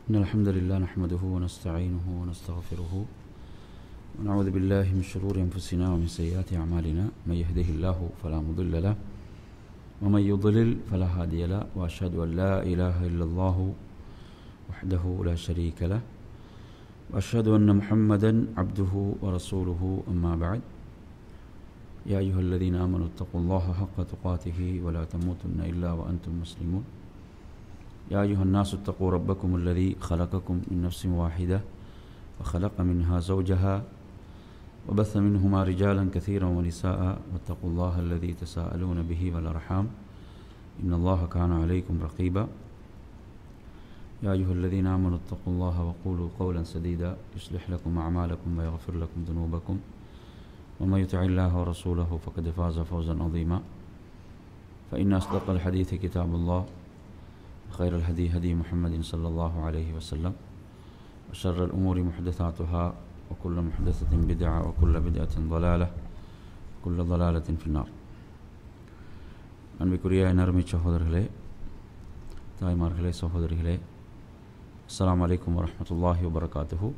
إن الحمد لله نحمده ونستعينه ونستغفره ونعوذ بالله من شرور أنفسنا ومن سيئات أعمالنا من يهده الله فلا مضل له ومن يضلل فلا هادي له وأشهد أن لا إله إلا الله وحده لا شريك له وأشهد أن محمدا عبده ورسوله أما بعد يا أيها الذين آمنوا اتقوا الله حق تقاته ولا تموتن إلا وأنتم مسلمون يا أيها الناس اتقوا ربكم الذي خلقكم من نفس واحدة وخلق منها زوجها وبث منهما رجالا كثيرا ونساء واتقوا الله الذي تساءلون به والأرحام إن الله كان عليكم رقيبا يا أيها الذين آمنوا اتقوا الله وقولوا قولا سديدا يصلح لكم أعمالكم ويغفر لكم ذنوبكم ومن يطع الله ورسوله فقد فاز فوزا عظيما فإن أصدق الحديث كتاب الله خير الهدي هدي محمد صلى الله عليه وسلم وشر الأمور محدثاتها وكل محدثة بدعة وكل بدعة ضلالة وكل ضلالة في النار அன்பிற்குரிய நறுமை சகோதரர்களே தாய்மார்களே சகோதரிகளே அஸ்ஸலாமு அலைக்கும் வரஹ்மத்துல்லாஹி வபரகாத்துஹு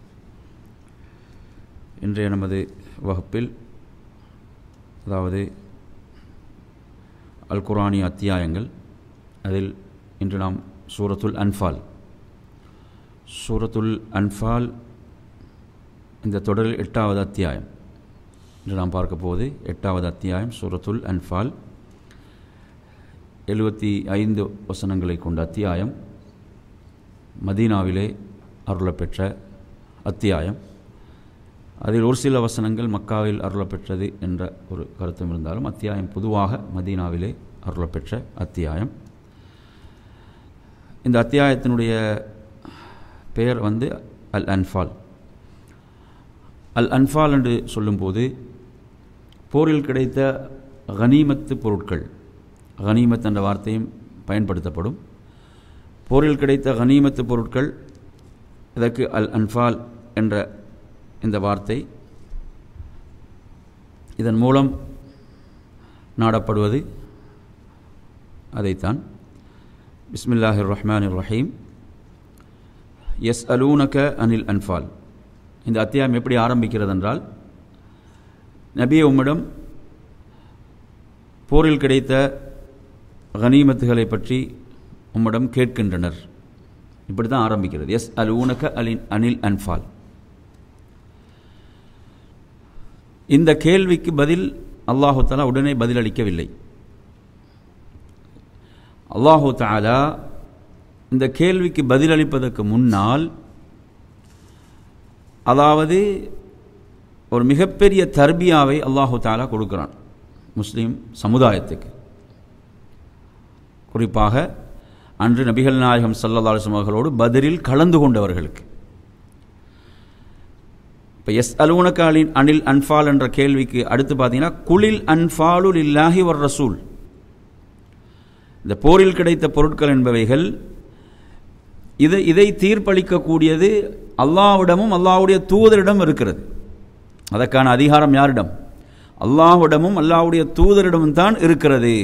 இன்றைய நமது வகுப்பில் அதாவது அல் குரானி அத்தியாயங்கள் அதில் இன்று நாம் சூரத்துல் அன்ஃபால் சூரத்துல் அன்ஃபால் இந்த தொடரில் எட்டாவது அத்தியாயம் இன்று நாம் பார்க்க போவது எட்டாவது அத்தியாயம் சூரத்துல் அன்ஃபால் எழுபத்தி ஐந்து வசனங்களை கொண்ட அத்தியாயம் மதீனாவிலே அருளப்பெற்ற அத்தியாயம் அதில் ஒரு சில வசனங்கள் மக்காவில் அருளப்பெற்றது என்ற ஒரு கருத்தும் இருந்தாலும் அத்தியாயம் பொதுவாக மதீனாவிலே அருளப்பெற்ற அத்தியாயம் இந்த அத்தியாயத்தினுடைய பெயர் வந்து அல் அன்ஃபால் அல் அன்ஃபால் என்று சொல்லும்போது போரில் கிடைத்த கனிமத்து பொருட்கள் கனிமத் என்ற வார்த்தையும் பயன்படுத்தப்படும் போரில் கிடைத்த கனிமத்து பொருட்கள் இதற்கு அல் அன்ஃபால் என்ற இந்த வார்த்தை இதன் மூலம் நாடப்படுவது அதைத்தான் பிஸ்மில்லாஹிர் ரஹ்மான் ரஹீம் எஸ் அலூனக அனில் அன்ஃபால் இந்த அத்தியாயம் எப்படி ஆரம்பிக்கிறது என்றால் நபிய உம்மிடம் போரில் கிடைத்த கனிமத்துகளை பற்றி உம்மிடம் கேட்கின்றனர் இப்படி தான் ஆரம்பிக்கிறது எஸ் அலூனக அலின் அனில் அன்ஃபால் இந்த கேள்விக்கு பதில் அல்லாஹு தாலா உடனே பதிலளிக்கவில்லை அல்லாஹு தாலா இந்த கேள்விக்கு பதிலளிப்பதற்கு முன்னால் அதாவது ஒரு மிகப்பெரிய தர்பியாவை அல்லாஹு தாலா கொடுக்கிறான் முஸ்லீம் சமுதாயத்துக்கு குறிப்பாக அன்று நபிகள் நாயகம் சல்லா அலுவலம் அவர்களோடு பதிலில் கலந்து கொண்டவர்களுக்கு இப்போ எஸ் அலுவனக்காலின் அனில் அன்ஃபால் என்ற கேள்விக்கு அடுத்து பார்த்தீங்கன்னா குளில் அன்ஃபாலுல் இல்லாஹி வர் ரசூல் இந்த போரில் கிடைத்த பொருட்கள் என்பவைகள் இது இதை தீர்ப்பளிக்கக்கூடியது அல்லாவிடமும் அல்லாவுடைய தூதரிடம் இருக்கிறது அதற்கான அதிகாரம் யாரிடம் அல்லாஹ்விடமும் அல்லாவுடைய தூதரிடமும் தான் இருக்கிறது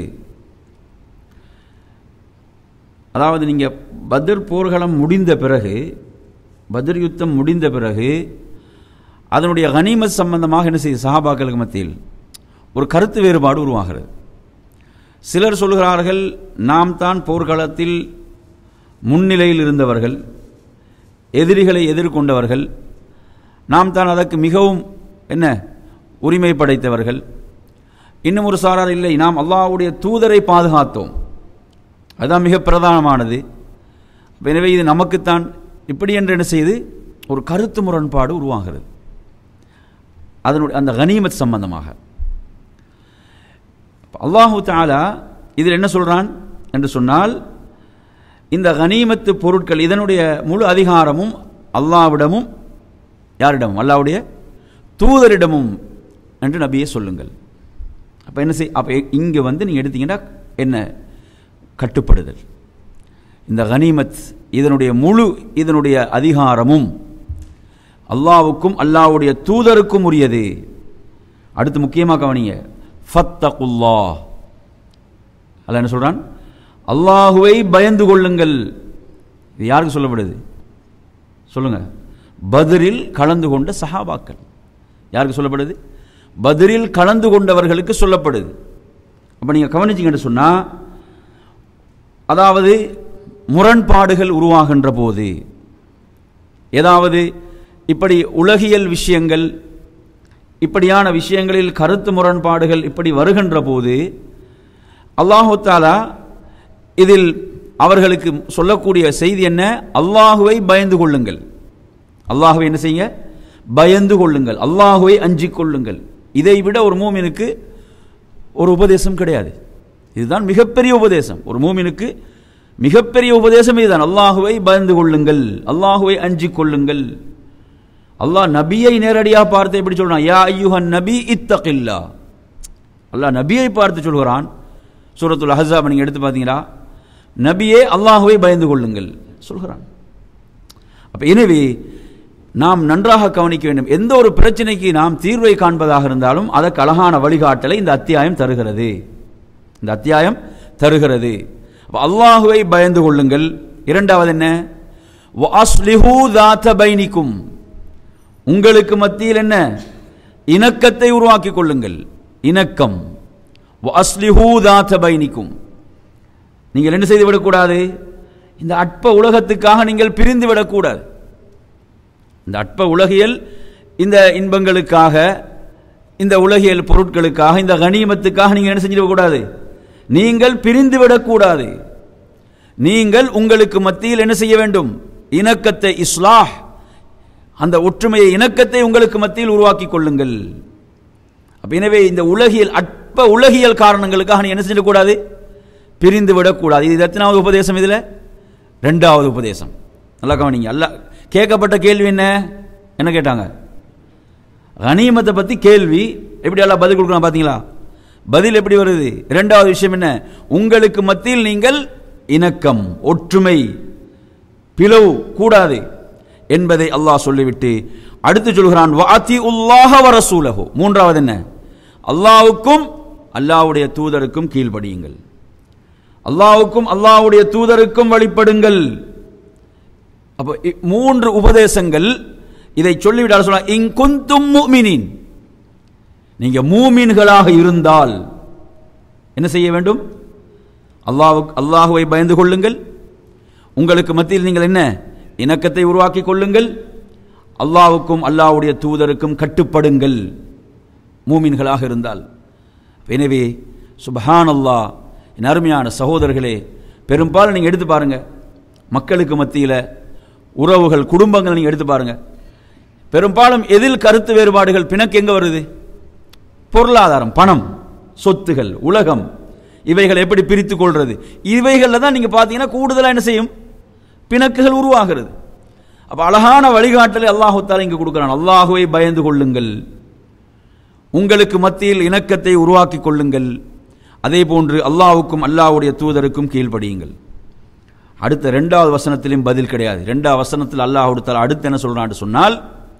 அதாவது நீங்கள் பத்ர் போர்க்களம் முடிந்த பிறகு பத்ர் யுத்தம் முடிந்த பிறகு அதனுடைய கனிமத் சம்பந்தமாக என்ன செய்ய சஹாபாக்களுக்கு மத்தியில் ஒரு கருத்து வேறுபாடு உருவாகிறது சிலர் சொல்கிறார்கள் நாம் தான் போர்க்களத்தில் முன்னிலையில் இருந்தவர்கள் எதிரிகளை எதிர்கொண்டவர்கள் நாம் தான் அதற்கு மிகவும் என்ன உரிமை படைத்தவர்கள் இன்னும் ஒரு சாரார் இல்லை நாம் அல்லாவுடைய தூதரை பாதுகாத்தோம் அதுதான் மிக பிரதானமானது எனவே இது நமக்குத்தான் இப்படி என்று என்ன செய்து ஒரு கருத்து முரண்பாடு உருவாகிறது அதனுடைய அந்த கனிமத் சம்பந்தமாக அல்லாஹு தாலா இதில் என்ன சொல்கிறான் என்று சொன்னால் இந்த கனிமத்து பொருட்கள் இதனுடைய முழு அதிகாரமும் அல்லாவிடமும் யாரிடமும் அல்லாவுடைய தூதரிடமும் என்று நபியை சொல்லுங்கள் அப்போ என்ன செய் அப்போ இங்கே வந்து நீங்கள் எடுத்தீங்கன்னா என்ன கட்டுப்படுதல் இந்த கனிமத் இதனுடைய முழு இதனுடைய அதிகாரமும் அல்லாவுக்கும் அல்லாவுடைய தூதருக்கும் உரியது அடுத்து முக்கியமாக கவனிங்க ஃபத்தகுல்லா அல்ல என்ன சொல்கிறான் அல்லாஹுவை பயந்து கொள்ளுங்கள் இது யாருக்கு சொல்லப்படுது சொல்லுங்க பத்ரில் கலந்து கொண்ட சஹாபாக்கள் யாருக்கு சொல்லப்படுது பத்ரில் கலந்து கொண்டவர்களுக்கு சொல்லப்படுது அப்போ நீங்கள் கவனிச்சிங்கன்னு சொன்னால் அதாவது முரண்பாடுகள் உருவாகின்ற போது ஏதாவது இப்படி உலகியல் விஷயங்கள் இப்படியான விஷயங்களில் கருத்து முரண்பாடுகள் இப்படி வருகின்ற போது அல்லாஹு தாலா இதில் அவர்களுக்கு சொல்லக்கூடிய செய்தி என்ன அல்லாஹுவை பயந்து கொள்ளுங்கள் அல்லாஹுவை என்ன செய்யுங்க பயந்து கொள்ளுங்கள் அல்லாஹுவை அஞ்சிக் கொள்ளுங்கள் இதை விட ஒரு மூமினுக்கு ஒரு உபதேசம் கிடையாது இதுதான் மிகப்பெரிய உபதேசம் ஒரு மூமினுக்கு மிகப்பெரிய உபதேசம் இதுதான் அல்லாஹுவை பயந்து கொள்ளுங்கள் அல்லாஹுவை அஞ்சிக் கொள்ளுங்கள் அல்லாஹ் நபியை நேரடியாக பார்த்து எப்படி சொல்றான் யா ஐயுஹன் நபி இத்தகில்லா அல்லாஹ் நபியை பார்த்து சொல்கிறான் சூரத்துல் அஹஸாப் நீங்க எடுத்து பார்த்தீங்களா நபியே அல்லாஹுவை பயந்து கொள்ளுங்கள் சொல்கிறான் அப்ப எனவே நாம் நன்றாக கவனிக்க வேண்டும் எந்த ஒரு பிரச்சனைக்கு நாம் தீர்வை காண்பதாக இருந்தாலும் அதற்கு அழகான வழிகாட்டலை இந்த அத்தியாயம் தருகிறது இந்த அத்தியாயம் தருகிறது அப்ப அல்லாஹுவை பயந்து கொள்ளுங்கள் இரண்டாவது என்ன வஅஸ்லிஹூ தாத்த பைனிக்கும் உங்களுக்கு மத்தியில் என்ன இணக்கத்தை உருவாக்கிக் கொள்ளுங்கள் இணக்கம் வஅஸ்லிஹூ தாத்த பைனிக்கும் நீங்கள் என்ன செய்து விடக்கூடாது இந்த அற்ப உலகத்துக்காக நீங்கள் பிரிந்து விடக்கூடாது இந்த அற்ப உலகியல் இந்த இன்பங்களுக்காக இந்த உலகியல் பொருட்களுக்காக இந்த கனிமத்துக்காக நீங்கள் என்ன செஞ்சிடக்கூடாது நீங்கள் பிரிந்து விடக்கூடாது நீங்கள் உங்களுக்கு மத்தியில் என்ன செய்ய வேண்டும் இணக்கத்தை இஸ்லாஹ் அந்த ஒற்றுமையை இணக்கத்தை உங்களுக்கு மத்தியில் உருவாக்கி கொள்ளுங்கள் அப்ப எனவே இந்த உலகியல் அற்ப உலகியல் காரணங்களுக்காக நீ என்ன செஞ்சிடக்கூடாது பிரிந்து விடக்கூடாது இது எத்தனாவது உபதேசம் இதுல ரெண்டாவது உபதேசம் நல்லா கவனிங்க அல்ல கேட்கப்பட்ட கேள்வி என்ன என்ன கேட்டாங்க கனிமத்தை பத்தி கேள்வி எப்படி எல்லாம் பதில் கொடுக்கலாம் பாத்தீங்களா பதில் எப்படி வருது இரண்டாவது விஷயம் என்ன உங்களுக்கு மத்தியில் நீங்கள் இணக்கம் ஒற்றுமை பிளவு கூடாது என்பதை அல்லாஹ் சொல்லிவிட்டு அடுத்து சொல்கிறான் வாத்தி உல்லாஹ வரசூலஹு மூன்றாவது என்ன அல்லாவுக்கும் அல்லாஹ்வுடைய தூதருக்கும் கீழ்ப்படியுங்கள் அல்லாஹ்வுக்கும் அல்லாஹ்வுடைய தூதருக்கும் வழிபடுங்கள் அப்போ இ- மூன்று உபதேசங்கள் இதை சொல்லிவிட்டால் சொல்ல இங்குந்தும் முஃமினீன் நீங்க மூமின்களாக இருந்தால் என்ன செய்ய வேண்டும் அல்லாஹ்வுக்கு அல்லாஹுவை பயந்து கொள்ளுங்கள் உங்களுக்கு மத்தியில் நீங்கள் என்ன இணக்கத்தை உருவாக்கிக் கொள்ளுங்கள் அல்லாஹ்வுக்கும் அல்லாஹ்வுடைய தூதருக்கும் கட்டுப்படுங்கள் மூமின்களாக இருந்தால் எனவே சுபஹான் அல்லாஹ் என் அருமையான சகோதரர்களே பெரும்பாலும் நீங்கள் எடுத்து பாருங்க மக்களுக்கு மத்தியில் உறவுகள் குடும்பங்கள் நீங்கள் எடுத்து பாருங்க பெரும்பாலும் எதில் கருத்து வேறுபாடுகள் பிணக்கு எங்க வருது பொருளாதாரம் பணம் சொத்துகள் உலகம் இவைகளை எப்படி பிரித்துக் கொள்றது இவைகளில் தான் நீங்க பார்த்தீங்கன்னா கூடுதலாக என்ன செய்யும் பிணக்குகள் உருவாகிறது அப்ப அழகான வழிகாட்டலை அல்லாஹு தாலா இங்கு கொடுக்கிறான் அல்லாஹுவை பயந்து கொள்ளுங்கள் உங்களுக்கு மத்தியில் இணக்கத்தை உருவாக்கிக் கொள்ளுங்கள் அதே போன்று அல்லாஹ்வுக்கும் அல்லாஹ்வுடைய தூதருக்கும் கீழ்ப்படியுங்கள் அடுத்த ரெண்டாவது வசனத்திலும் பதில் கிடையாது ரெண்டாவது வசனத்தில் அல்லாஹ் கொடுத்தால் அடுத்து என்ன சொல்றான்னு சொன்னால்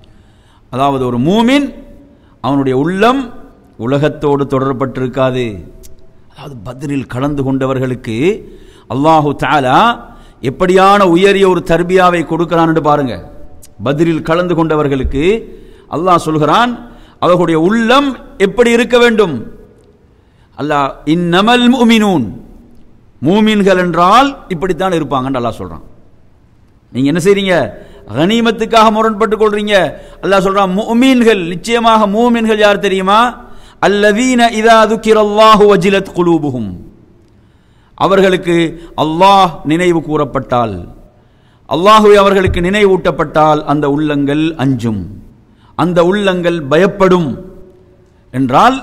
அதாவது ஒரு மூமின் அவனுடைய உள்ளம் உலகத்தோடு தொடரப்பட்டிருக்காது அதாவது பத்ரில் கலந்து கொண்டவர்களுக்கு அல்லாஹு தாலா எப்படியான உயரிய ஒரு தர்பியாவை கொடுக்கிறான்னு பாருங்க பத்ரில் கலந்து கொண்டவர்களுக்கு அல்லாஹ் சொல்கிறான் அவர்களுடைய உள்ளம் எப்படி இருக்க வேண்டும் அல்லாஹ் இன்னமல் முமினூன் மூமின்கள் என்றால் இப்படித்தான் இருப்பாங்கன்னு அல்லாஹ் சொல்றான் நீங்க என்ன செய்றீங்க கனிமத்துக்காக முரண்பட்டு கொள்றீங்க அல்லாஹ் சொல்றான் முஃமின்கள் நிச்சயமாக மூமின்கள் யார் தெரியுமா அல்லதீன இதா துக்கிரல்லாஹு வஜிலத் குலூபுஹும் அவர்களுக்கு அல்லாஹ் நினைவு கூறப்பட்டால் அல்லாஹுவை அவர்களுக்கு நினைவூட்டப்பட்டால் அந்த உள்ளங்கள் அஞ்சும் அந்த உள்ளங்கள் பயப்படும் என்றால்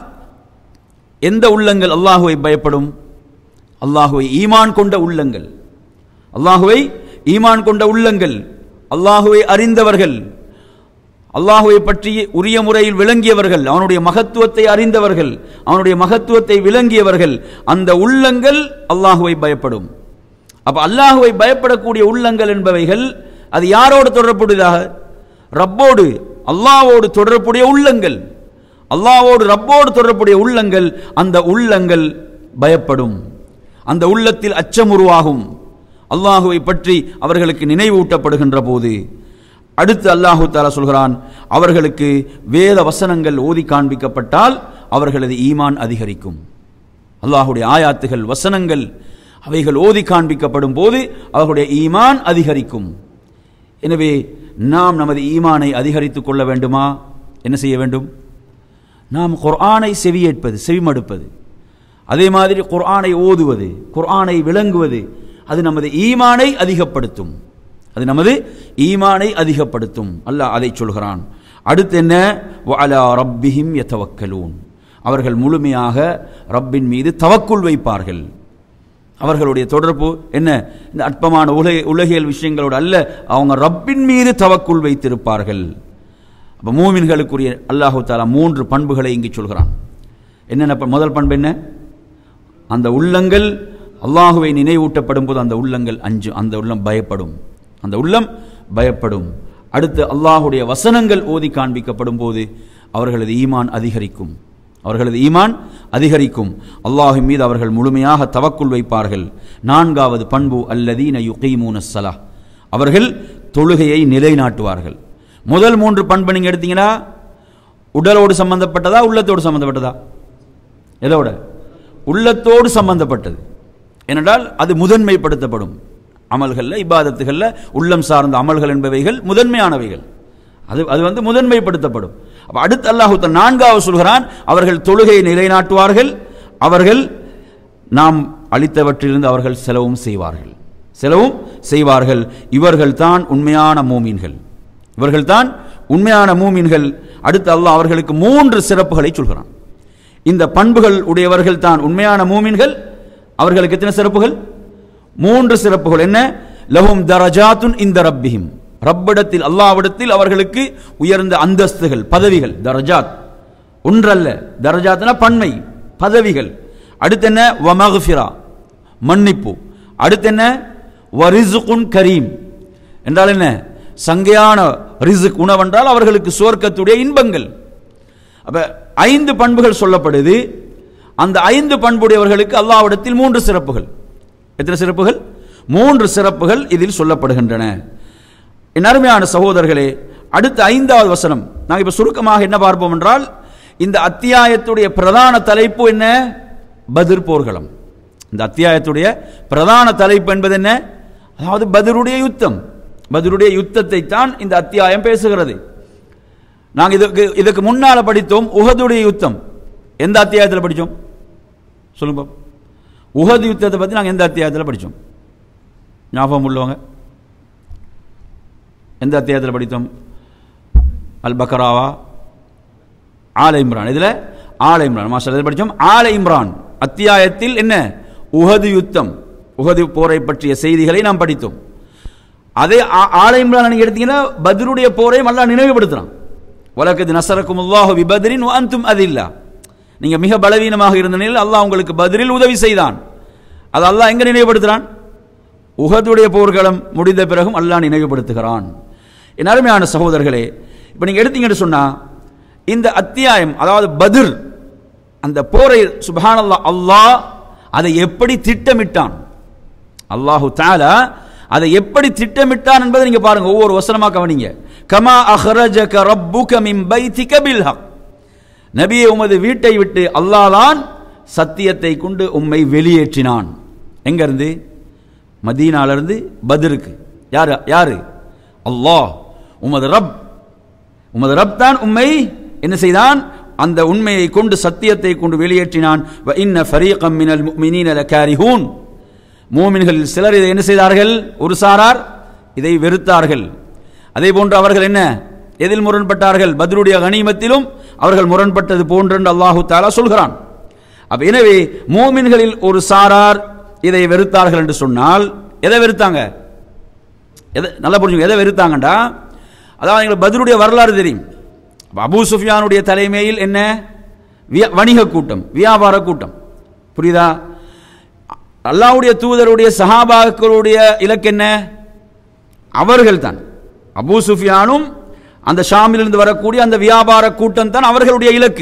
எந்த உள்ளங்கள் அல்லாஹுவை பயப்படும் அல்லாஹுவை ஈமான் கொண்ட உள்ளங்கள் அல்லாஹுவை ஈமான் கொண்ட உள்ளங்கள் அல்லாஹுவை அறிந்தவர்கள் அல்லாஹுவை பற்றி உரிய முறையில் விளங்கியவர்கள் அவனுடைய மகத்துவத்தை அறிந்தவர்கள் அவனுடைய மகத்துவத்தை விளங்கியவர்கள் அந்த உள்ளங்கள் அல்லாஹுவை பயப்படும் அப்ப அல்லாஹுவை பயப்படக்கூடிய உள்ளங்கள் என்பவைகள் அது யாரோடு தொடர்புடையதாக ரப்போடு அல்லாஹ்வோடு தொடர்புடைய உள்ளங்கள் அல்லாஹ்வோடு ரப்போடு தொடர்புடைய உள்ளங்கள் அந்த உள்ளங்கள் பயப்படும் அந்த உள்ளத்தில் அச்சம் உருவாகும் அல்லாஹுவை பற்றி அவர்களுக்கு நினைவூட்டப்படுகின்ற போது அடுத்து அல்லாஹு தாலா சொல்கிறான் அவர்களுக்கு வேத வசனங்கள் ஓதி காண்பிக்கப்பட்டால் அவர்களது ஈமான் அதிகரிக்கும் அல்லாஹுடைய ஆயாத்துகள் வசனங்கள் அவைகள் ஓதி காண்பிக்கப்படும் போது அவர்களுடைய ஈமான் அதிகரிக்கும் எனவே நாம் நமது ஈமானை அதிகரித்துக் கொள்ள வேண்டுமா என்ன செய்ய வேண்டும் நாம் குர்ஆனை செவியேற்பது செவிமடுப்பது அதே மாதிரி குர்ஆனை ஓதுவது குர்ஆனை விளங்குவது அது நமது ஈமானை அதிகப்படுத்தும் அது நமது ஈமானை அதிகப்படுத்தும் அல்லாஹ் அதை சொல்கிறான் அடுத்து என்ன வஅலா ரப்பிஹிம் யதவக்கலூன் அவர்கள் முழுமையாக ரப்பின் மீது தவக்குள் வைப்பார்கள் அவர்களுடைய தொடர்பு என்ன இந்த அற்பமான உலக உலகியல் விஷயங்களோடு அல்ல அவங்க ரப்பின் மீது தவக்குள் வைத்திருப்பார்கள் அப்ப மூமின்களுக்குரிய அல்லாஹு தாலா மூன்று பண்புகளை இங்கு சொல்கிறான் என்னென்ன ப- முதல் பண்பு என்ன அந்த உள்ளங்கள் அல்லாஹுவை நினைவூட்டப்படும் போது அந்த உள்ளங்கள் அஞ்சு அந்த உள்ளம் பயப்படும் அந்த உள்ளம் பயப்படும் அடுத்து அல்லாஹுடைய வசனங்கள் ஓதி காண்பிக்கப்படும் போது அவர்களது ஈமான் அதிகரிக்கும் அவர்களது ஈமான் அதிகரிக்கும் அல்லாஹின் மீது அவர்கள் முழுமையாக தவக்குள் வைப்பார்கள் நான்காவது பண்பு அல்லதீன யுகீமூன ஸலா அவர்கள் தொழுகையை நிலைநாட்டுவார்கள் முதல் மூன்று பண்பு நீங்க எடுத்தீங்கன்னா உடலோடு சம்பந்தப்பட்டதா உள்ளத்தோடு சம்பந்தப்பட்டதா எதோட உள்ளத்தோடு சம்பந்தப்பட்டது ஏனென்றால் அது முதன்மைப்படுத்தப்படும் அமல்களில் இபாதத்துகளில் உள்ளம் சார்ந்த அமல்கள் என்பவைகள் முதன்மையானவைகள் அது அது வந்து முதன்மைப்படுத்தப்படும் அப்ப அடுத்து அல்லாஹு தஆலா நான்காவது சொல்கிறான் அவர்கள் தொழுகையை நிலைநாட்டுவார்கள் அவர்கள் நாம் அளித்தவற்றிலிருந்து அவர்கள் செலவும் செய்வார்கள் செலவும் செய்வார்கள் இவர்கள் தான் உண்மையான மூமீன்கள் இவர்கள் தான் உண்மையான மூமீன்கள் அடுத்து அல்லாஹ் அவர்களுக்கு மூன்று சிறப்புகளை சொல்கிறான் இந்த பண்புகள் உடையவர்கள் தான் உண்மையான மூமின்கள் அவர்களுக்கு எத்தனை சிறப்புகள் மூன்று சிறப்புகள் என்ன லஹும் தரஜாத்துன் இந்த ரப்பிஹிம் ரப்பிடத்தில் அல்லாஹ்விடத்தில் அவர்களுக்கு உயர்ந்த அந்தஸ்துகள் பதவிகள் தரஜாத் ஒன்றல்ல தரஜாத்னா பன்மை பதவிகள் அடுத்து என்ன வமகுஃபிரா மன்னிப்பு அடுத்து என்ன வரிசுகுன் கரீம் என்றால் என்ன சங்கையான ரிசுக் உணவென்றால் அவர்களுக்கு சுவர்க்கத்துடைய இன்பங்கள் அப்ப ஐந்து பண்புகள் சொல்லப்படுது அந்த ஐந்து பண்புடையவர்களுக்கு அல்லாஹ்விடத்தில் மூன்று சிறப்புகள் எத்தனை சிறப்புகள் மூன்று சிறப்புகள் இதில் சொல்லப்படுகின்றன என் அருமையான சகோதரர்களே அடுத்த ஐந்தாவது வசனம் நாங்கள் இப்ப சுருக்கமாக என்ன பார்ப்போம் என்றால் இந்த அத்தியாயத்துடைய பிரதான தலைப்பு என்ன பத்ர் போர்க்களம் இந்த அத்தியாயத்துடைய பிரதான தலைப்பு என்பது என்ன அதாவது பத்ருடைய யுத்தம் பத்ருடைய யுத்தத்தை தான் இந்த அத்தியாயம் பேசுகிறது நாங்க இதுக்கு இதுக்கு முன்னால படித்தோம் உஹதுடைய யுத்தம் எந்த அத்தியாயத்தில் படித்தோம் சொல்லுங்க பாப்போம். உஹது யுத்தத்தை பத்தி நாங்க எந்த அத்தியாயத்தில் படித்தோம் ஞாபகம் உள்ளவங்க எந்த அத்தியாயத்தில் படித்தோம் அல் பக்கராவா ஆல இம்ரான் இதுல ஆல இம்ரான் மாஸ்டர் எதில் படித்தோம் ஆல இம்ரான் அத்தியாயத்தில் என்ன உஹது யுத்தம் உஹது போரை பற்றிய செய்திகளை நாம் படித்தோம் அதே ஆ- ஆல இம்ரான் நீங்க எடுத்தீங்கன்னா பத்ருடைய போரையும் அல்லாஹ் நினைவுபடுத்துறான் வலக்கது நசரக்கும் அல்லாஹு பிபத்ரின் அந்தும் அதில்லா நீங்க மிக பலவீனமாக இருந்த நிலையில் அல்லாஹ் உங்களுக்கு பதிலில் உதவி செய்தான் அது அல்லாஹ் எங்க நினைவுபடுத்துறான் உஹதுடைய போர்க்களம் முடிந்த பிறகும் அல்லாஹ் நினைவுபடுத்துகிறான் என் அருமையான சகோதரர்களே இப்போ நீங்க எடுத்தீங்கன்னு சொன்னா இந்த அத்தியாயம் அதாவது பத்ர் அந்த போரை சுப்ஹானல்லாஹ் அல்லாஹ் அதை எப்படி திட்டமிட்டான் அல்லாஹு தாலா அதை எப்படி திட்டமிட்டான் என்பதை நீங்க பாருங்க ஒவ்வொரு வசனமா கவனிங்க கமா அஹ்ரஜக ரப்புக மின் பைத்திக பில் ஹக் நபியே உமது வீட்டை விட்டு அல்லாஹ்தான் சத்தியத்தை கொண்டு உம்மை வெளியேற்றினான் எங்க இருந்து மதீனால இருந்து பத்ருக்கு யாரு யாரு அல்லாஹ் உமது ரப் உமது ரப் தான் உம்மை என்ன செய்தான் அந்த உண்மையை கொண்டு சத்தியத்தை கொண்டு வெளியேற்றினான் வ இன்ன ஃபரீகம் மினல் முஃமினீன லகாரிஹூன் மூமின்களில் சிலர் இதை என்ன செய்தார்கள் ஒரு சாரார் இதை வெறுத்தார்கள் அதே போன்று அவர்கள் என்ன எதில் முரண்பட்டார்கள் பத்ருடைய கனிமத்திலும் அவர்கள் முரண்பட்டது போன்று என்று அல்லாஹு தாலா சொல்கிறான் அப்ப எனவே மூமின்களில் ஒரு சாரார் இதை வெறுத்தார்கள் என்று சொன்னால் எதை வெறுத்தாங்க எதை நல்லா புரிஞ்சுங்க எதை வெறுத்தாங்கண்டா அதாவது எங்களுக்கு பத்ருடைய வரலாறு தெரியும் அப்ப அபூ சுஃபியானுடைய தலைமையில் என்ன வியா- வணிக கூட்டம் வியாபார கூட்டம் புரியுதா அல்லாஹ்வுடைய தூதருடைய சஹாபாக்களுடைய இலக்கு என்ன அவர்கள் தான் அபூ சுஃபியானும் அந்த ஷாமிலிருந்து வரக்கூடிய அந்த வியாபார கூட்டம் தான் அவர்களுடைய இலக்கு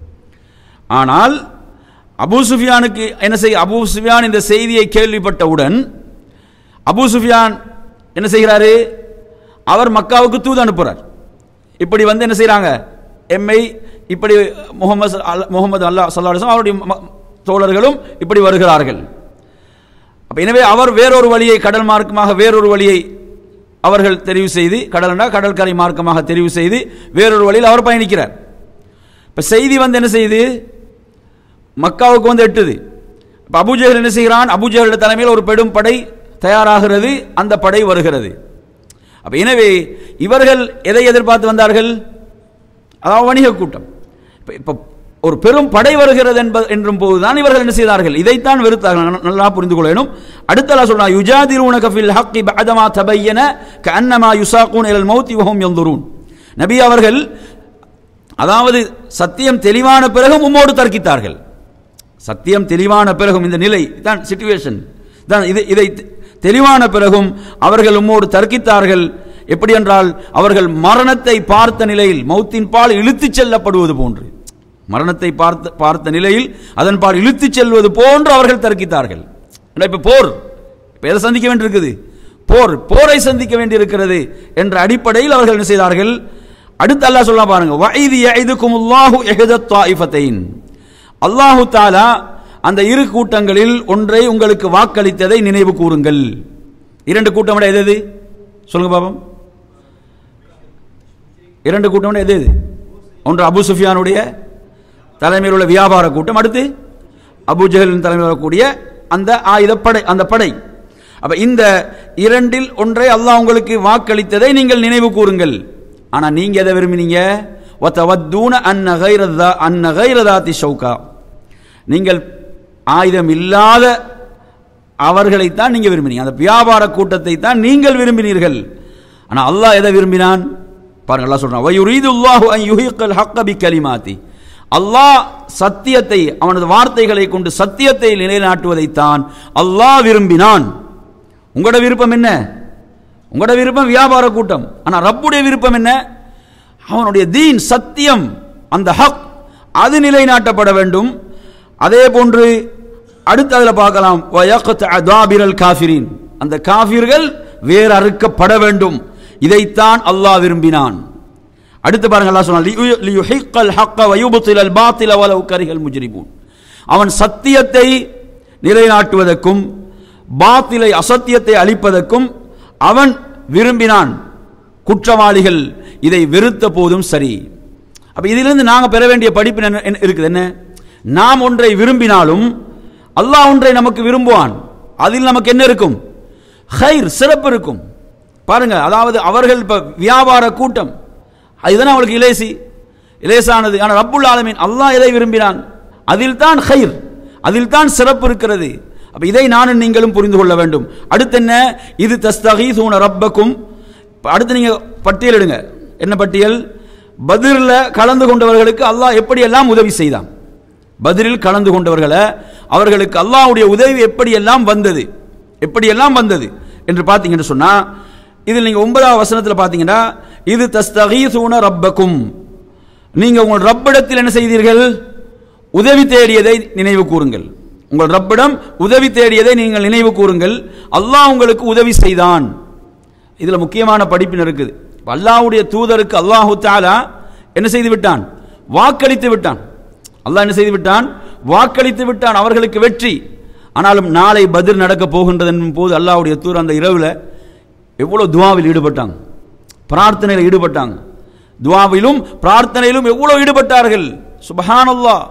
ஆனால் அபூ சுஃபியானுக்கு என்ன செய்ய அபூ சுஃபியான் இந்த செய்தியை கேள்விப்பட்டவுடன் அபூ சுஃபியான் என்ன செய்கிறாரு அவர் மக்காவுக்கு தூது அனுப்புறார் இப்படி வந்து என்ன செய்றாங்க எம்மை இப்படி முகமது முகமது அல்லா சல்லா அவருடைய ம- தோழர்களும் இப்படி வருகிறார்கள் அப்ப எனவே அவர் வேறொரு வழியை கடல் மார்க்கமாக வேறொரு வழியை அவர்கள் தெரிவு செய்து கடல்னா கடற்கரை மார்க்கமாக தெரிவு செய்து வேறொரு வழியில் அவர் பயணிக்கிறார் இப்ப செய்தி வந்து என்ன செய்யுது மக்காவுக்கு வந்து எட்டுது இப்ப அபூஜஹல் என்ன செய்கிறான் அபூஜஹல் தலைமையில் ஒரு பெரும் படை தயாராகிறது அந்த படை வருகிறது அப்ப எனவே இவர்கள் எதை எதிர்பார்த்து வந்தார்கள் அதாவது வணிக கூட்டம் இப்ப இப்ப ஒரு பெரும் படை வருகிறது என்பது என்றும் போதுதான் இவர்கள் என்ன செய்தார்கள் இதைத்தான் வெறுத்தார்கள் ந- நல்லா புரிந்து கொள்ளணும் அடுத்த அல்லாஹ் சொல்றான் யுஜாதிரூனக ஃபில் ஹக்கி பஅதமா தபய்யன கஅன்னமா யுசாகூன் இலல் மௌத்தி வஹும் யன்துரூன் நபி அவர்கள் அதாவது சத்தியம் தெளிவான பிறகும் உம்மோடு தர்க்கித்தார்கள் சத்தியம் தெளிவான பிறகும் இந்த நிலை தான் சிச்சுவேஷன் தான் இது இதை தெ- தெளிவான பிறகும் அவர்கள் உம்மோடு தர்க்கித்தார்கள் எப்படி என்றால் அவர்கள் மரணத்தை பார்த்த நிலையில் மௌத்தின் பால் இழுத்துச் செல்லப்படுவது போன்று மரணத்தை பார்த்த பார்த்த நிலையில் அதன் பால் இழுத்துச் செல்வது போன்று அவர்கள் தர்க்கித்தார்கள் ஏன்னா இப்ப போர் இப்ப எதை சந்திக்க வேண்டியிருக்குது போர் போரை சந்திக்க வேண்டியிருக்கிறது என்ற அடிப்படையில் அவர்கள் என்ன செய்தார்கள் அடுத்து அல்லாஹ் சொல்ல பாருங்க வைதி யஇதுகுமுல்லாஹு இஹ்தத் தாயிஃபத்தைன் அல்லாஹு தாலா அந்த இரு கூட்டங்களில் ஒன்றை உங்களுக்கு வாக்களித்ததை நினைவு கூறுங்கள் இரண்டு கூட்டம் விட எது எது சொல்லுங்க பாபம் இரண்டு கூட்டம் விட எது எது ஒன்று அபு சுஃபியானுடைய தலைமையில் உள்ள வியாபார கூட்டம் அடுத்து அபு ஜஹலின் தலைமையில் வரக்கூடிய அந்த ஆயுதப்படை அந்த படை அப்ப இந்த இரண்டில் ஒன்றை அல்லாஹ் உங்களுக்கு வாக்களித்ததை நீங்கள் நினைவு கூறுங்கள் ஆனா நீங்க எதை விரும்பினீங்க வத்தவத்தூன அன்ன கைரதா அன்ன கைரதாத்தி ஷவுகா நீங்கள் ஆயுதம் இல்லாத அவர்களைத்தான் நீங்க விரும்பினீங்க அந்த வியாபார கூட்டத்தை தான் நீங்கள் விரும்பினீர்கள் ஆனா அல்லாஹ் எதை விரும்பினான் பாருங்க அல்லாஹ் சொல்றான் வயுரீதுல்லாஹு அன் யுஹிக்கல் ஹக்க பி கலிமாத்தி அல்லாஹ் சத்தியத்தை அவனது வார்த்தைகளை கொண்டு சத்தியத்தை நிலைநாட்டுவதைத்தான் அல்லாஹ் விரும்பினான் உங்களோட விருப்பம் என்ன உங்களோட விருப்பம் வியாபார கூட்டம் ஆனா ரப்புடைய விருப்பம் என்ன அவனுடைய தீன் சத்தியம் அந்த ஹக் அது நிலைநாட்டப்பட வேண்டும் அதே போன்று அடுத்து அதில் பார்க்கலாம் வயக்த் அதாபிரல் காஃபிரின் அந்த காஃபிர்கள் வேறு அறுக்கப்பட வேண்டும் இதைத்தான் அல்லாஹ் விரும்பினான் அடுத்து பாருங்க அல்லாஹ் சொன்னான் "லியு- லியுஹிக்கல் ஹக்க வயுபுத்திலல் பாத்தில வலவு கரிகள் முஜ்ரிமூன் அவன் சத்தியத்தை நிலைநாட்டுவதற்கும் பாத்திலை அசத்தியத்தை அழிப்பதற்கும் அவன் விரும்பினான் குற்றவாளிகள் இதை வெறுத்த போதும் சரி அப்ப இதிலிருந்து நாங்க பெற வேண்டிய படிப்பு என்ன என்ன இருக்குது என்ன நாம் ஒன்றை விரும்பினாலும் அல்லாஹ் ஒன்றை நமக்கு விரும்புவான் அதில் நமக்கு என்ன இருக்கும் ஹைர் சிறப்பு இருக்கும் பாருங்க அதாவது அவர்கள் இப்ப வியாபார கூட்டம் இதுதான் அவளுக்கு இலேசி இலேசானது ஆனால் ரப்புல் ஆலமீன் அல்லாஹ் எதை விரும்பினான் அதில் தான் ஹைர் அதில் தான் சிறப்பு இருக்கிறது அப்ப இதை நானும் நீங்களும் புரிந்து கொள்ள வேண்டும் அடுத்து என்ன இது தஸ்தகீசூன ரப்பக்கும் இப்ப அடுத்து நீங்க பட்டியலிடுங்க என்ன பட்டியல் பதிரில் கலந்து கொண்டவர்களுக்கு அல்லாஹ் எப்படியெல்லாம் உதவி செய்தான் பதிரில் கலந்து கொண்டவர்களை அவர்களுக்கு அல்லாஹ்வுடைய உதவி எப்படியெல்லாம் வந்தது எப்படியெல்லாம் வந்தது என்று பார்த்தீங்கன்னு சொன்னா இதில் நீங்க ஒன்பதாவது வசனத்தில் பார்த்தீங்கன்னா இது தஸ்தகீசூன ரப்பக்கும் நீங்க உங்கள் ரப்பிடத்தில் என்ன செய்தீர்கள் உதவி தேடியதை நினைவு கூறுங்கள் உங்கள் ரப்பிடம் உதவி தேடியதை நீங்கள் நினைவு கூறுங்கள் அல்லாஹ் உங்களுக்கு உதவி செய்தான் இதுல முக்கியமான படிப்பின் இருக்குது இப்ப அல்லாஹ்வுடைய தூதருக்கு அல்லாஹு தாலா என்ன செய்து விட்டான் வாக்களித்து விட்டான் அல்லாஹ் என்ன செய்து விட்டான் வாக்களித்து விட்டான் அவர்களுக்கு வெற்றி ஆனாலும் நாளை பதில் நடக்க போகின்றது என்னும் போது அல்லாஹ்வுடைய தூதர் அந்த இரவுல எவ்வளவு துவாவில் ஈடுபட்டாங்க பிரார்த்தனையில் ஈடுபட்டாங்க துவாவிலும் பிரார்த்தனையிலும் எவ்வளவு ஈடுபட்டார்கள் சுபஹானல்லாஹ்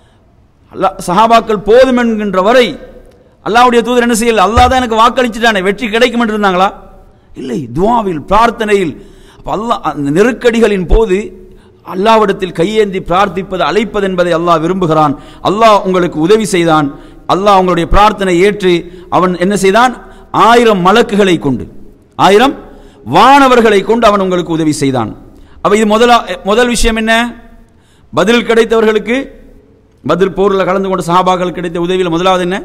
அல்லாஹ் சஹாபாக்கள் போதும் என்கின்ற வரை அல்லாஹ்வுடைய தூதர் என்ன செய்யல அல்லாஹ் தான் எனக்கு வாக்களிச்சுட்டானே வெற்றி கிடைக்கும் என்று இருந்தாங்களா இல்லை துவாவில் பிரார்த்தனையில் அப்ப அல்லாஹ் அந்த நெருக்கடிகளின் போது அல்லாவிடத்தில் கையேந்தி பிரார்த்திப்பது அழைப்பது என்பதை அல்லாஹ் விரும்புகிறான் அல்லாஹ் உங்களுக்கு உதவி செய்தான் அல்லாஹ் உங்களுடைய பிரார்த்தனை ஏற்று அவன் என்ன செய்தான் ஆயிரம் மலக்குகளை கொண்டு ஆயிரம் வானவர்களை கொண்டு அவன் உங்களுக்கு உதவி செய்தான் அப்ப இது முதலா முதல் விஷயம் என்ன பதில் கிடைத்தவர்களுக்கு பதில் போரில் கலந்து கொண்ட சஹாபாக்கள் கிடைத்த உதவியில் முதலாவது என்ன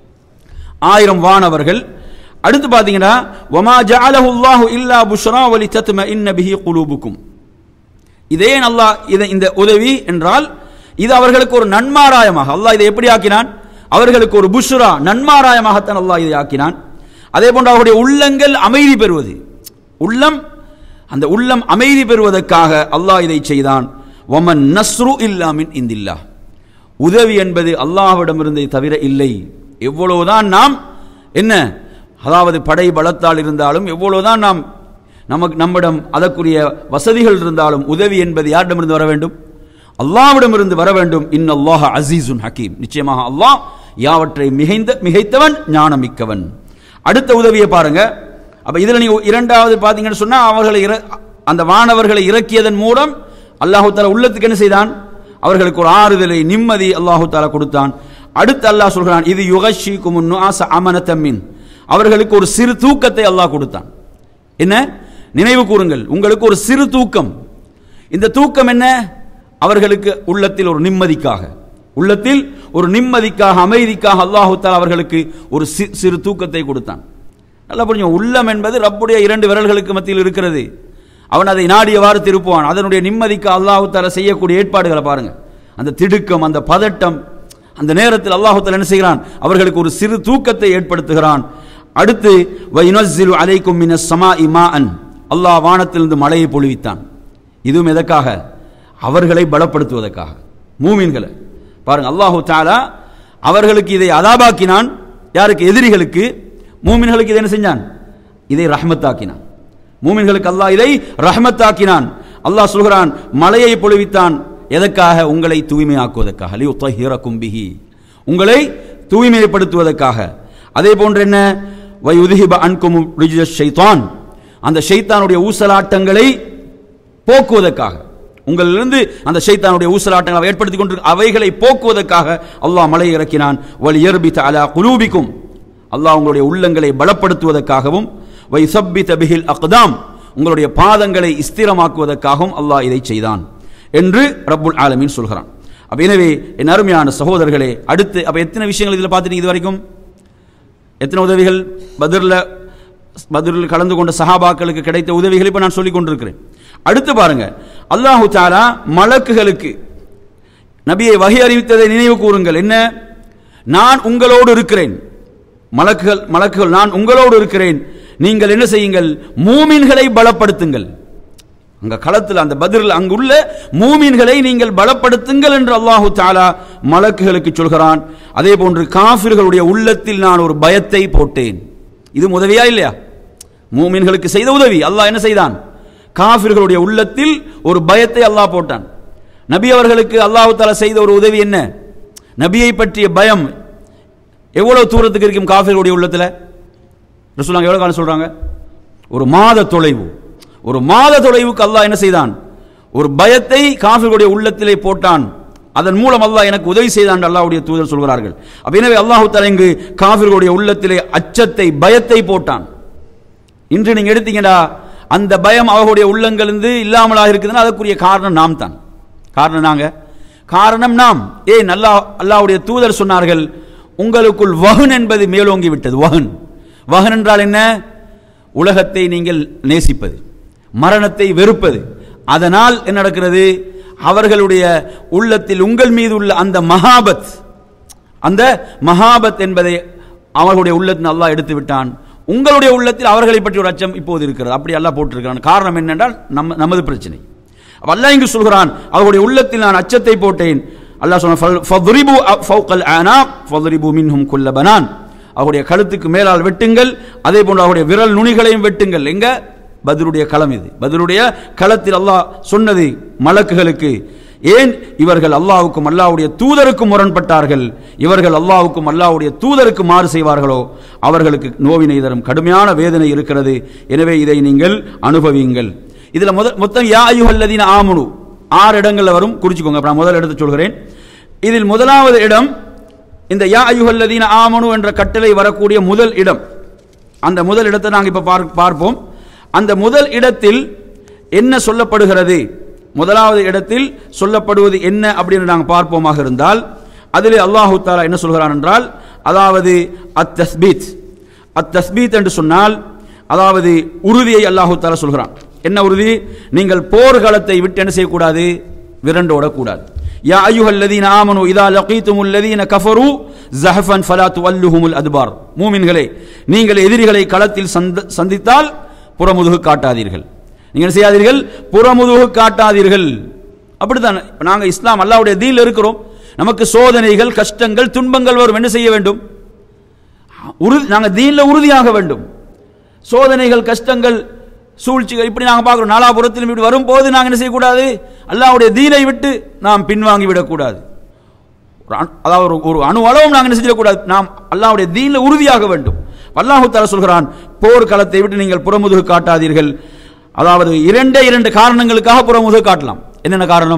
ஆயிரம் வானவர்கள் அடுத்து பாத்தீங்கன்னா வமா ஜஅலஹு அல்லாஹு இல்லா புஷ்ரா வலி தத்ம இன்ன பிஹி குலூபுக்கும் இதே அல்லாஹ் இதை இந்த உதவி என்றால் இது அவர்களுக்கு ஒரு நன்மாராயமாக அல்லாஹ் இதை எப்படி ஆக்கினான் அவர்களுக்கு ஒரு புஷ்ரா நன்மாராயமாகத்தான் அல்லாஹ் இதை ஆக்கினான் அதே போன்று அவருடைய உள்ளங்கள் அமைதி பெறுவது உள்ளம் அந்த உள்ளம் அமைதி பெறுவதற்காக அல்லாஹ் இதை செய்தான் ஒமன் நஸ்ரு இல்லாமின் இந்தில்லா உதவி என்பது அல்லாஹ்விடமிருந்தே தவிர இல்லை எவ்வளவுதான் நாம் என்ன அதாவது படை பலத்தால் இருந்தாலும் எவ்வளவுதான் நாம் நமக்கு நம்மிடம் அதற்குரிய வசதிகள் இருந்தாலும் உதவி என்பது யாரிடமிருந்து வர வேண்டும் அல்லாவிடமிருந்து வர வேண்டும் இன் அல்லாஹ் அசீசுன் ஹக்கீம் நிச்சயமாக அல்லாஹ் யாவற்றை மிகைந்த மிகைத்தவன் ஞானமிக்கவன் அடுத்த உதவியை பாருங்க அப்ப இதுல நீங்க இரண்டாவது பாத்தீங்கன்னு சொன்னா அவர்களை இற- அந்த வானவர்களை இறக்கியதன் மூலம் அல்லாஹு தாலா உள்ளத்துக்கு என்ன செய்தான் அவர்களுக்கு ஒரு ஆறுதலை நிம்மதி அல்லாஹு தாலா கொடுத்தான் அடுத்து அல்லாஹ் சொல்கிறான் இது யுகஷி குமுன்னு ஆச அமனத்தம்மின் அவர்களுக்கு ஒரு சிறு தூக்கத்தை அல்லாஹ் கொடுத்தான் என்ன நினைவு கூறுங்கள் உங்களுக்கு ஒரு சிறு தூக்கம் இந்த தூக்கம் என்ன அவர்களுக்கு உள்ளத்தில் ஒரு நிம்மதிக்காக உள்ளத்தில் ஒரு நிம்மதிக்காக அமைதிக்காக அல்லாஹு தஆலா அவர்களுக்கு ஒரு சி- சிறு தூக்கத்தை கொடுத்தான் நல்லா புரிஞ்சு உள்ளம் என்பது ரப்புடைய இரண்டு விரல்களுக்கு மத்தியில் இருக்கிறது அவன் அதை நாடியவாறு திருப்புவான் அதனுடைய நிம்மதிக்கு அல்லாஹு தஆலா செய்யக்கூடிய ஏற்பாடுகளை பாருங்க அந்த திடுக்கம் அந்த பதட்டம் அந்த நேரத்தில் அல்லாஹு தஆலா என்ன செய்கிறான் அவர்களுக்கு ஒரு சிறு தூக்கத்தை ஏற்படுத்துகிறான் அடுத்து வைனஸ்ஸிலு அலைக்கும் மினஸ் ஸமாஇ மாஅன் அல்லாஹ் வானத்திலிருந்து மழையை பொழிவித்தான் இதுவும் எதற்காக அவர்களை பலப்படுத்துவதற்காக மூமின்களை பாருங்க அல்லாஹு தாலா அவர்களுக்கு இதை அதாபாக்கினான் யாருக்கு எதிரிகளுக்கு மூமின்களுக்கு இதை என்ன செஞ்சான் இதை ரஹ்மத்தாக்கினான் மூமின்களுக்கு அல்லாஹ் இதை ரஹ்மத்தாக்கினான் அல்லாஹ் சொல்கிறான் மலையை பொழிவித்தான் எதற்காக உங்களை தூய்மையாக்குவதற்காக லியுத்தஹிரக்கும் பிஹி உங்களை தூய்மைப்படுத்துவதற்காக அதே போன்று என்ன வயுதிஹிப அன்கும் ரிஜ்ஜ ஷைத்தான் அந்த ஷைத்தானுடைய ஊசலாட்டங்களை போக்குவதற்காக உங்களிலிருந்து அந்த ஷைத்தானுடைய ஊசலாட்டங்களை ஏற்படுத்திக் கொண்டு அவைகளை போக்குவதற்காக அல்லாஹ் மலை இறக்கினான் வல் இயர்பித அலா குலூபிக்கும் அல்லாஹ் உங்களுடைய உள்ளங்களை பலப்படுத்துவதற்காகவும் வை சப்பித பிஹில் அக்தாம் உங்களுடைய பாதங்களை ஸ்திரமாக்குவதற்காகவும் அல்லாஹ் இதை செய்தான் என்று ரப்புல் ஆலமீன் சொல்கிறான் அப்ப எனவே என் அருமையான சகோதரர்களே அடுத்து அப்ப எத்தனை விஷயங்கள் இதில் பார்த்துட்டு இது வரைக்கும் எத்தனை உதவிகள் பதிரில் பதிரில் கலந்து கொண்ட சஹாபாக்களுக்கு கிடைத்த உதவிகளை இப்போ நான் சொல்லிக் கொண்டிருக்கிறேன் அடுத்து பாருங்க அல்லாஹு தாலா மலக்குகளுக்கு நபியை வகை அறிவித்ததை நினைவு கூறுங்கள் என்ன நான் உங்களோடு இருக்கிறேன் மலக்குகள் மலக்குகள் நான் உங்களோடு இருக்கிறேன் நீங்கள் என்ன செய்யுங்கள் மூமின்களை பலப்படுத்துங்கள் அங்க களத்தில் அந்த பதிரில் அங்குள்ள மூமின்களை நீங்கள் பலப்படுத்துங்கள் என்று அல்லாஹு தாலா மலக்குகளுக்கு சொல்கிறான் அதே போன்று காஃபிர்களுடைய உள்ளத்தில் நான் ஒரு பயத்தை போட்டேன் இது உதவியா இல்லையா மூமின்களுக்கு செய்த உதவி அல்லாஹ் என்ன செய்தான் காஃபிர்களுடைய உள்ளத்தில் ஒரு பயத்தை அல்லாஹ் போட்டான் நபி அவர்களுக்கு அல்லாஹு தாலா செய்த ஒரு உதவி என்ன நபியை பற்றிய பயம் எவ்வளவு தூரத்துக்கு இருக்கும் காஃபிர்களுடைய உள்ளத்தில் ரசூலாங்க எவ்வளவு காலம் சொல்றாங்க ஒரு மாத தொலைவு ஒரு மாத தொலைவுக்கு அல்லாஹ் என்ன செய்தான் ஒரு பயத்தை காஃபிர்களுடைய உள்ளத்திலே போட்டான் அதன் மூலம் அல்லாஹ் எனக்கு உதவி செய்தான் அல்லாஹ்வுடைய தூதர் சொல்கிறார்கள் அப்ப எனவே அல்லாஹு தஆலா இங்கு காஃபிர்களுடைய உள்ளத்திலே அச்சத்தை பயத்தை போட்டான் இன்று நீங்க எடுத்தீங்கடா அந்த பயம் அவர்களுடைய உள்ளங்களிலிருந்து இல்லாமலாக இருக்குதுன்னா அதற்குரிய காரணம் நாம் தான் காரணம் நாங்க காரணம் நாம் ஏன் அல்லாஹ் அல்லாஹ்வுடைய தூதர் சொன்னார்கள் உங்களுக்குள் வஹன் என்பது மேலோங்கி விட்டது வஹன் வஹன் என்றால் என்ன உலகத்தை நீங்கள் நேசிப்பது மரணத்தை வெறுப்பது அதனால் என்ன நடக்கிறது அவர்களுடைய உள்ளத்தில் உங்கள் மீது உள்ள அந்த மகாபத் அந்த மகாபத் என்பதை அவர்களுடைய உள்ளத்தில் அல்லாஹ் எடுத்து விட்டான் உங்களுடைய உள்ளத்தில் அவர்களை பற்றி ஒரு அச்சம் இப்போது இருக்கிறது அப்படி அல்லாஹ் போட்டிருக்கிறான் காரணம் என்னென்றால் நம்ம நமது பிரச்சனை அப்ப அல்லாஹ் இங்கு சொல்கிறான் அவர்களுடைய உள்ளத்தில் நான் அச்சத்தை போட்டேன் அல்லாஹ் சொன்ன ஃபத்ரிபு ஃபௌகல் ஆனாக் ஃபத்ரிபு மின்ஹும் குல்ல பனான் அவருடைய கழுத்துக்கு மேலால் வெட்டுங்கள் அதே போன்று அவருடைய விரல் நுனிகளையும் வெட்டுங்கள் எங்க பதிலுடைய களம் இது பதிலுடைய களத்தில் அல்லாஹ் சொன்னது மலக்குகளுக்கு ஏன் இவர்கள் அல்லாஹ்வுக்கும் அல்லாஹ்வுடைய தூதருக்கும் முரண்பட்டார்கள் இவர்கள் அல்லாஹ்வுக்கும் அல்லாஹ்வுடைய தூதருக்கு மாறு செய்வார்களோ அவர்களுக்கு நோவினை தரும் கடுமையான வேதனை இருக்கிறது எனவே இதை நீங்கள் அனுபவியுங்கள் இதுல முதல் மொத்தம் யா ஐயுஹல்லதீன ஆமுனு ஆறு இடங்கள்ல வரும் குறிச்சுக்கோங்க அப்ப நான் முதல் இடத்தை சொல்கிறேன் இதில் முதலாவது இடம் இந்த யா ஐயுஹல்லதீன ஆமனு என்ற கட்டளை வரக்கூடிய முதல் இடம் அந்த முதல் இடத்தை நாங்கள் இப்போ பார் பார்ப்போம் அந்த முதல் இடத்தில் என்ன சொல்லப்படுகிறது முதலாவது இடத்தில் சொல்லப்படுவது என்ன அப்படின்னு நாங்கள் பார்ப்போமாக இருந்தால் அதில் அல்லாஹு தாலா என்ன சொல்கிறான் என்றால் அதாவது அத் தஸ்பீத் அத் தஸ்பீத் என்று சொன்னால் அதாவது உறுதியை அல்லாஹு தாலா சொல்கிறான் என்ன உறுதி நீங்கள் போர்க்களத்தை விட்டு என்ன செய்யக்கூடாது விரண்டோடக்கூடாது யா ஐயுஹல்லதீன ஆமனு இதா லகீத்துமுல் லதீன கஃபரு ஜஹஃபன் ஃபலா துவல்லுஹுமுல் அத்பார் மூமின்களே நீங்கள் எதிரிகளை களத்தில் சந்த- சந்தித்தால் புறமுதுகு காட்டாதீர்கள் நீங்க என்ன செய்யாதீர்கள் புறமுதுகு காட்டாதீர்கள் அப்படித்தான் இப்ப நாங்க இஸ்லாம் அல்லாவுடைய தீல் இருக்கிறோம் நமக்கு சோதனைகள் கஷ்டங்கள் துன்பங்கள் வரும் என்ன செய்ய வேண்டும் உறுதி நாங்க தீன்ல உறுதியாக வேண்டும் சோதனைகள் கஷ்டங்கள் சூழ்ச்சிகள் இப்படி நாங்க பார்க்கிறோம் நாலாபுரத்திலும் இப்படி வரும்போது நாங்க என்ன செய்யக்கூடாது அல்லாஹ்வுடைய தீனை விட்டு நாம் பின்வாங்கி விடக்கூடாது ஒரு அணு- அதாவது ஒரு- ஒரு அணு அளவும் நாங்கள் என்ன செஞ்சிடக்கூடாது நாம் அல்லாஹ்வுடைய தீன்ல உறுதியாக வேண்டும் அல்லாஹு தஆலா சொல்கிறான் போர் களத்தை விட்டு நீங்கள் புறமுதுகு காட்டாதீர்கள் அதாவது இரண்டே இரண்டு காரணங்களுக்காக புறமுதுகு காட்டலாம் என்னென்ன காரணம்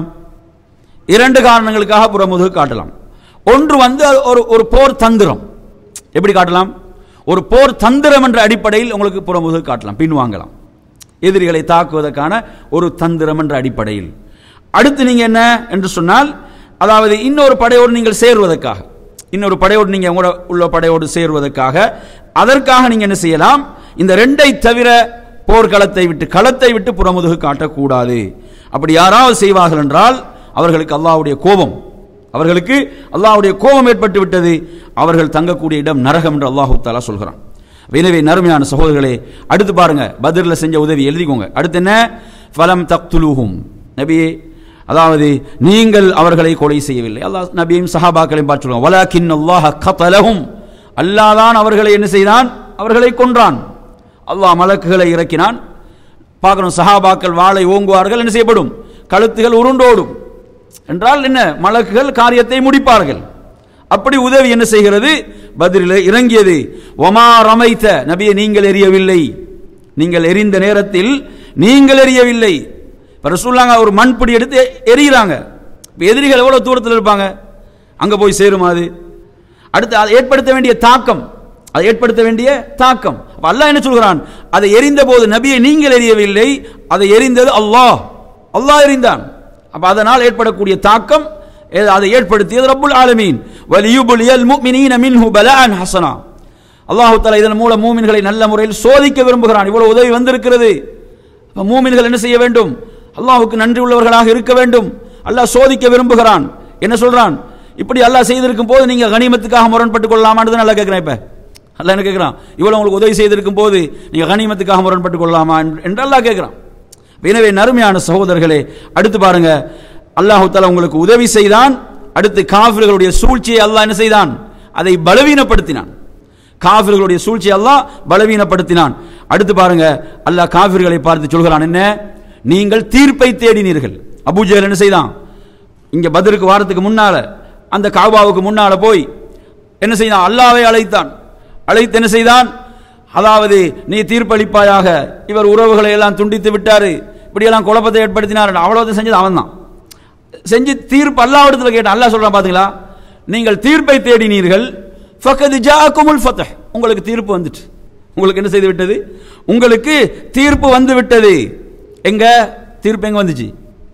இரண்டு காரணங்களுக்காக புறமுதுகு காட்டலாம் ஒன்று வந்து அது ஒரு ஒரு போர் தந்திரம் எப்படி காட்டலாம் ஒரு போர் தந்திரம் என்ற அடிப்படையில் உங்களுக்கு புறமுதுகு காட்டலாம் பின்வாங்கலாம் எதிரிகளை தாக்குவதற்கான ஒரு தந்திரம் என்ற அடிப்படையில் அடுத்து நீங்க என்ன என்று சொன்னால் அதாவது இன்னொரு படையோடு நீங்கள் சேருவதற்காக இன்னொரு படையோடு நீங்க உங்களோட உள்ள படையோடு சேருவதற்காக அதற்காக நீங்க என்ன செய்யலாம் இந்த ரெண்டை தவிர போர்க்களத்தை விட்டு களத்தை விட்டு புறமுதுகு காட்டக்கூடாது அப்படி யாராவது செய்வார்கள் என்றால் அவர்களுக்கு அல்லாஹ்வுடைய கோபம் அவர்களுக்கு அல்லாஹ்வுடைய கோபம் ஏற்பட்டு விட்டது அவர்கள் தங்கக்கூடிய இடம் நரகம் என்று அல்லாஹு தாலா சொல்கிறான் எனவே நறுமையான சகோதரர்களே அடுத்து பாருங்க பத்ர்ல செஞ்ச உதவி எழுதிக்கோங்க அடுத்து என்ன ஃபலம் தக்துலுஹும் நபியே அதாவது நீங்கள் அவர்களை கொலை செய்யவில்லை அல்லாஹ் நபியும் சஹாபாக்களையும் பார்த்து சொல்லுவாங்க வலாக்கின் அல்லாஹ் கதலஹும் அல்லாஹ் தான் அவர்களை என்ன செய்தான் அவர்களை கொன்றான் அல்லாஹ் மலக்குகளை இறக்கினான் பார்க்கணும் சஹாபாக்கள் வாளை ஓங்குவார்கள் என்ன செய்யப்படும் கழுத்துகள் உருண்டோடும் என்றால் என்ன மலக்குகள் காரியத்தை முடிப்பார்கள் அப்படி உதவி என்ன செய்கிறது பதிலில் இறங்கியது ஒமா ரமைத்த நபியை நீங்கள் எரியவில்லை நீங்கள் எரிந்த நேரத்தில் நீங்கள் எரியவில்லை இப்ப ரசூல்லாங்க ஒரு மண்பிடி எடுத்து எரிகிறாங்க இப்ப எதிரிகள் எவ்வளவு தூரத்தில் இருப்பாங்க அங்க போய் சேருமா அது அடுத்து அதை ஏற்படுத்த வேண்டிய தாக்கம் அதை ஏற்படுத்த வேண்டிய தாக்கம் அப்ப அல்லாஹ் என்ன சொல்கிறான் அதை எரிந்த போது நபியை நீங்கள் எரியவில்லை அதை எரிந்தது அல்லாஹ் அல்லாஹ் எரிந்தான் அப்ப அதனால் ஏற்படக்கூடிய தாக்கம் ஏ- அதை ஏற்படுத்தியது ரப்புல் ஆலமீன் வலியுபுலியல் முஃமினீன மின்ஹு பலான் ஹசனா அல்லாஹ் தஆலா இதன் மூலம் மூமின்களை நல்ல முறையில் சோதிக்க விரும்புகிறான் இவ்வளவு உதவி வந்திருக்கிறது அப்ப மூமின்கள் என்ன செய்ய வேண்டும் அல்லாஹ்வுக்கு நன்றி உள்ளவர்களாக இருக்க வேண்டும் அல்லாஹ் சோதிக்க விரும்புகிறான் என்ன சொல்றான் இப்படி அல்லாஹ் செய்திருக்கும் போது நீங்க கனிமத்துக்காக முரண்பட்டு கொள்ளலாமான்னு நல்லா கேட்கிறேன் இப்ப அல்லாஹ் என்ன கேட்கிறான் இவ்வளவு உங்களுக்கு உதவி செய்திருக்கும் போது நீங்க கனிமத்துக்காக முரண்பட்டு கொள்ளலாமா என்று- என்று அல்லாஹ் கேட்கிறான் எனவே நறுமையான சகோதரர்களே அடுத்து பாருங்க அல்லாஹு தஆலா உங்களுக்கு உதவி செய்தான் அடுத்து காஃபிர்களுடைய சூழ்ச்சியை அல்லாஹ் என்ன செய்தான் அதை பலவீனப்படுத்தினான் காஃபிர்களுடைய சூழ்ச்சியை அல்லாஹ் பலவீனப்படுத்தினான் அடுத்து பாருங்க அல்லாஹ் காஃபிர்களை பார்த்து சொல்கிறான் என்ன நீங்கள் தீர்ப்பை தேடினீர்கள் அபூஜஹல் என்ன செய்தான் இங்க பத்ருக்கு வாரத்துக்கு முன்னால அந்த காபாவுக்கு முன்னால போய் என்ன செய்தான் அல்லாஹ்வை அழைத்தான் அழைத்து என்ன செய்தான் அதாவது நீ தீர்ப்பளிப்பாயாக இவர் உறவுகளை எல்லாம் துண்டித்து விட்டாரு இப்படியெல்லாம் குழப்பத்தை ஏற்படுத்தினார் அவ்வளவு செஞ்சது அவன் தான் செஞ்சு தீர்ப்பு அல்லாவிடத்தில் கேட்டான் அல்லாஹ் சொல்றான் பாத்தீங்களா நீங்கள் தீர்ப்பை தேடினீர்கள் ஃபக்கது ஜாக்குமுல் ஃபத்ஹ் உங்களுக்கு தீர்ப்பு வந்துட்டு உங்களுக்கு என்ன செய்து விட்டது உங்களுக்கு தீர்ப்பு வந்து விட்டது எங்க தீர்ப்பு எங்க வந்துச்சு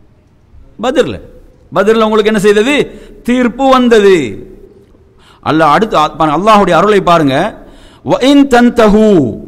பத்ர்ல பத்ர்ல உங்களுக்கு என்ன செய்தது தீர்ப்பு வந்தது அல்லாஹ் அடுத்து பாருங்க, அல்லாஹ்வுடைய அருளை பாருங்க வஇன் தன்தஹு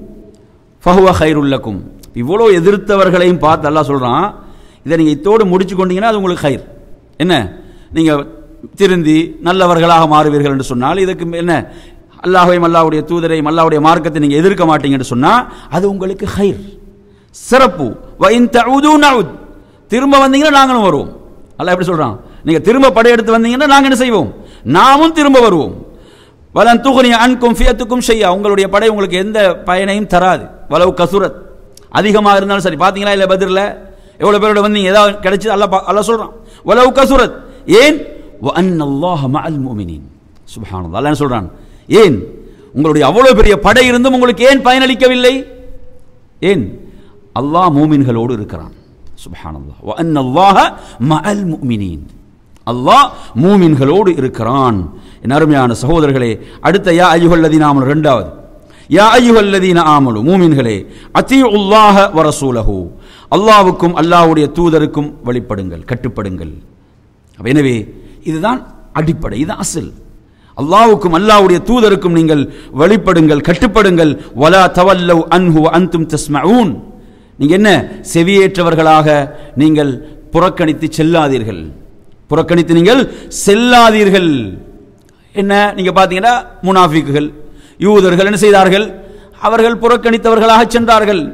ஃபஹுவ கைருல் லக்கும் இவ்வளோ எதிர்த்தவர்களையும் பார்த்து அல்லாஹ் சொல்றான் இதை நீங்க இத்தோடு முடிச்சு கொண்டீங்கன்னா அது உங்களுக்கு கயிர் என்ன நீங்க திருந்தி நல்லவர்களாக மாறுவீர்கள் என்று சொன்னால் இதுக்கு என்ன அல்லாஹையும் அல்லாஹ்வுடைய தூதரையும் அல்லாஹ்வுடைய மார்க்கத்தை நீங்க எதிர்க்க மாட்டீங்கன்னு சொன்னா அது உங்களுக்கு கயிர் சிறப்பு வஇன் தஊது நவுத் திரும்ப வந்தீங்கன்னா நாங்களும் வருவோம் அல்லாஹ் எப்படி சொல்றான் நீங்க திரும்ப படையெடுத்து வந்தீங்கன்னா நாங்க என்ன செய்வோம் நாமும் திரும்ப வருவோம் வலன் துகுனி அன்கும் ஃபியத்துக்கும் செய்யா உங்களுடைய படை உங்களுக்கு எந்த பயனையும் தராது வலவு கசுரத் அதிகமாக இருந்தாலும் சரி பாத்தீங்களா இல்ல பதிரில் எவ்வளவு பேரோட வந்தீங்க ஏதாவது கிடைச்சது அல்ல அல்ல சொல்றான் வலவு கசுரத் ஏன் அல்லாஹ் மஅல் முஃமினீன் சுப்ஹானல்லாஹ் அல்லாஹ் என்ன சொல்றான் ஏன் உங்களுடைய அவ்வளவு பெரிய படை இருந்தும் உங்களுக்கு ஏன் பயனளிக்கவில்லை ஏன் அல்லாஹ் மூமின்களோடு இருக்கிறான் சுப்ஹானல்லாஹ் வ அன்னல்லாஹ மஅல் முஃமினீன் அல்லாஹ் மூமின்களோடு இருக்கிறான் என் அருமையான சகோதரர்களே அடுத்த யா ஐயுஹல்லதீன ஆமனு ரெண்டாவது யா ஐயுஹல்லதீன ஆமனு மூமின்களே அத்தீஉல்லாஹ வ ரசூலஹு அல்லாஹ்வுக்கும் அல்லாஹ்வுடைய தூதருக்கும் வழிபடுங்கள் கட்டுப்படுங்கள் அப்ப எனவே இதுதான் அடிப்படை இது அசல் அல்லாஹ்வுக்கும் அல்லாஹ்வுடைய தூதருக்கும் நீங்கள் வழிபடுங்கள் கட்டுப்படுங்கள் வலா தவல்லவ் அன்ஹு வ அன்தும் தஸ்மஊன் நீங்க என்ன செவியேற்றவர்களாக நீங்கள் புறக்கணித்து செல்லாதீர்கள் புறக்கணித்து நீங்கள் செல்லாதீர்கள் என்ன நீங்க பாத்தீங்கன்னா முனாஃபிக்குகள் யூதர்கள் என்ன செய்தார்கள் அவர்கள் புறக்கணித்தவர்களாக சென்றார்கள்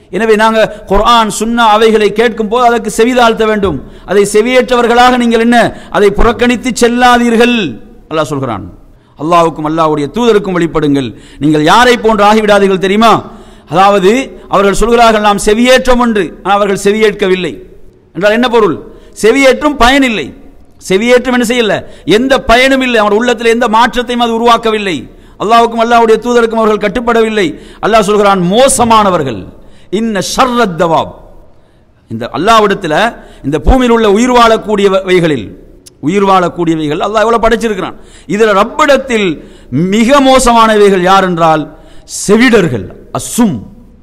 எனவே நாங்கள் குர்ஆன் சுன்னா அவைகளை கேட்கும் போது அதற்கு செவிதாழ்த்த வேண்டும் அதை செவியேற்றவர்களாக நீங்கள் என்ன அதை புறக்கணித்து செல்லாதீர்கள் அல்லாஹ் சொல்கிறான் அல்லாஹ்வுக்கும் அல்லாஹ்வுடைய தூதருக்கும் வழிபடுங்கள் நீங்கள் யாரை போன்று ஆகிவிடாதீர்கள் தெரியுமா அதாவது அவர்கள் சொல்கிறார்கள் நாம் செவியேற்றம் ஒன்று ஆனால் அவர்கள் செவியேற்கவில்லை என்றால் என்ன பொருள் செவியேற்றும் பயனில்லை செவியேற்றம் என்ன செய்யல எந்த பயனும் இல்லை அவன் உள்ளத்தில் எந்த மாற்றத்தையும் அது உருவாக்கவில்லை அல்லாஹ்வுக்கும் அல்லாஹ்வுடைய தூதருக்கும் அவர்கள் கட்டுப்படவில்லை அல்லாஹ் சொல்கிறான் மோசமானவர்கள் இன்ன ஷர்ரத் தவாப் இந்த அல்லாவிடத்தில் இந்த பூமியில் உள்ள உயிர் வாழக்கூடியவைகளில் உயிர் வாழக்கூடியவைகள் அல்லாஹ் எவ்வளவு படைச்சிருக்கிறான் இதில் ரப்பிடத்தில் மிக மோசமானவைகள் யார் என்றால் செவிடர்கள் அசும்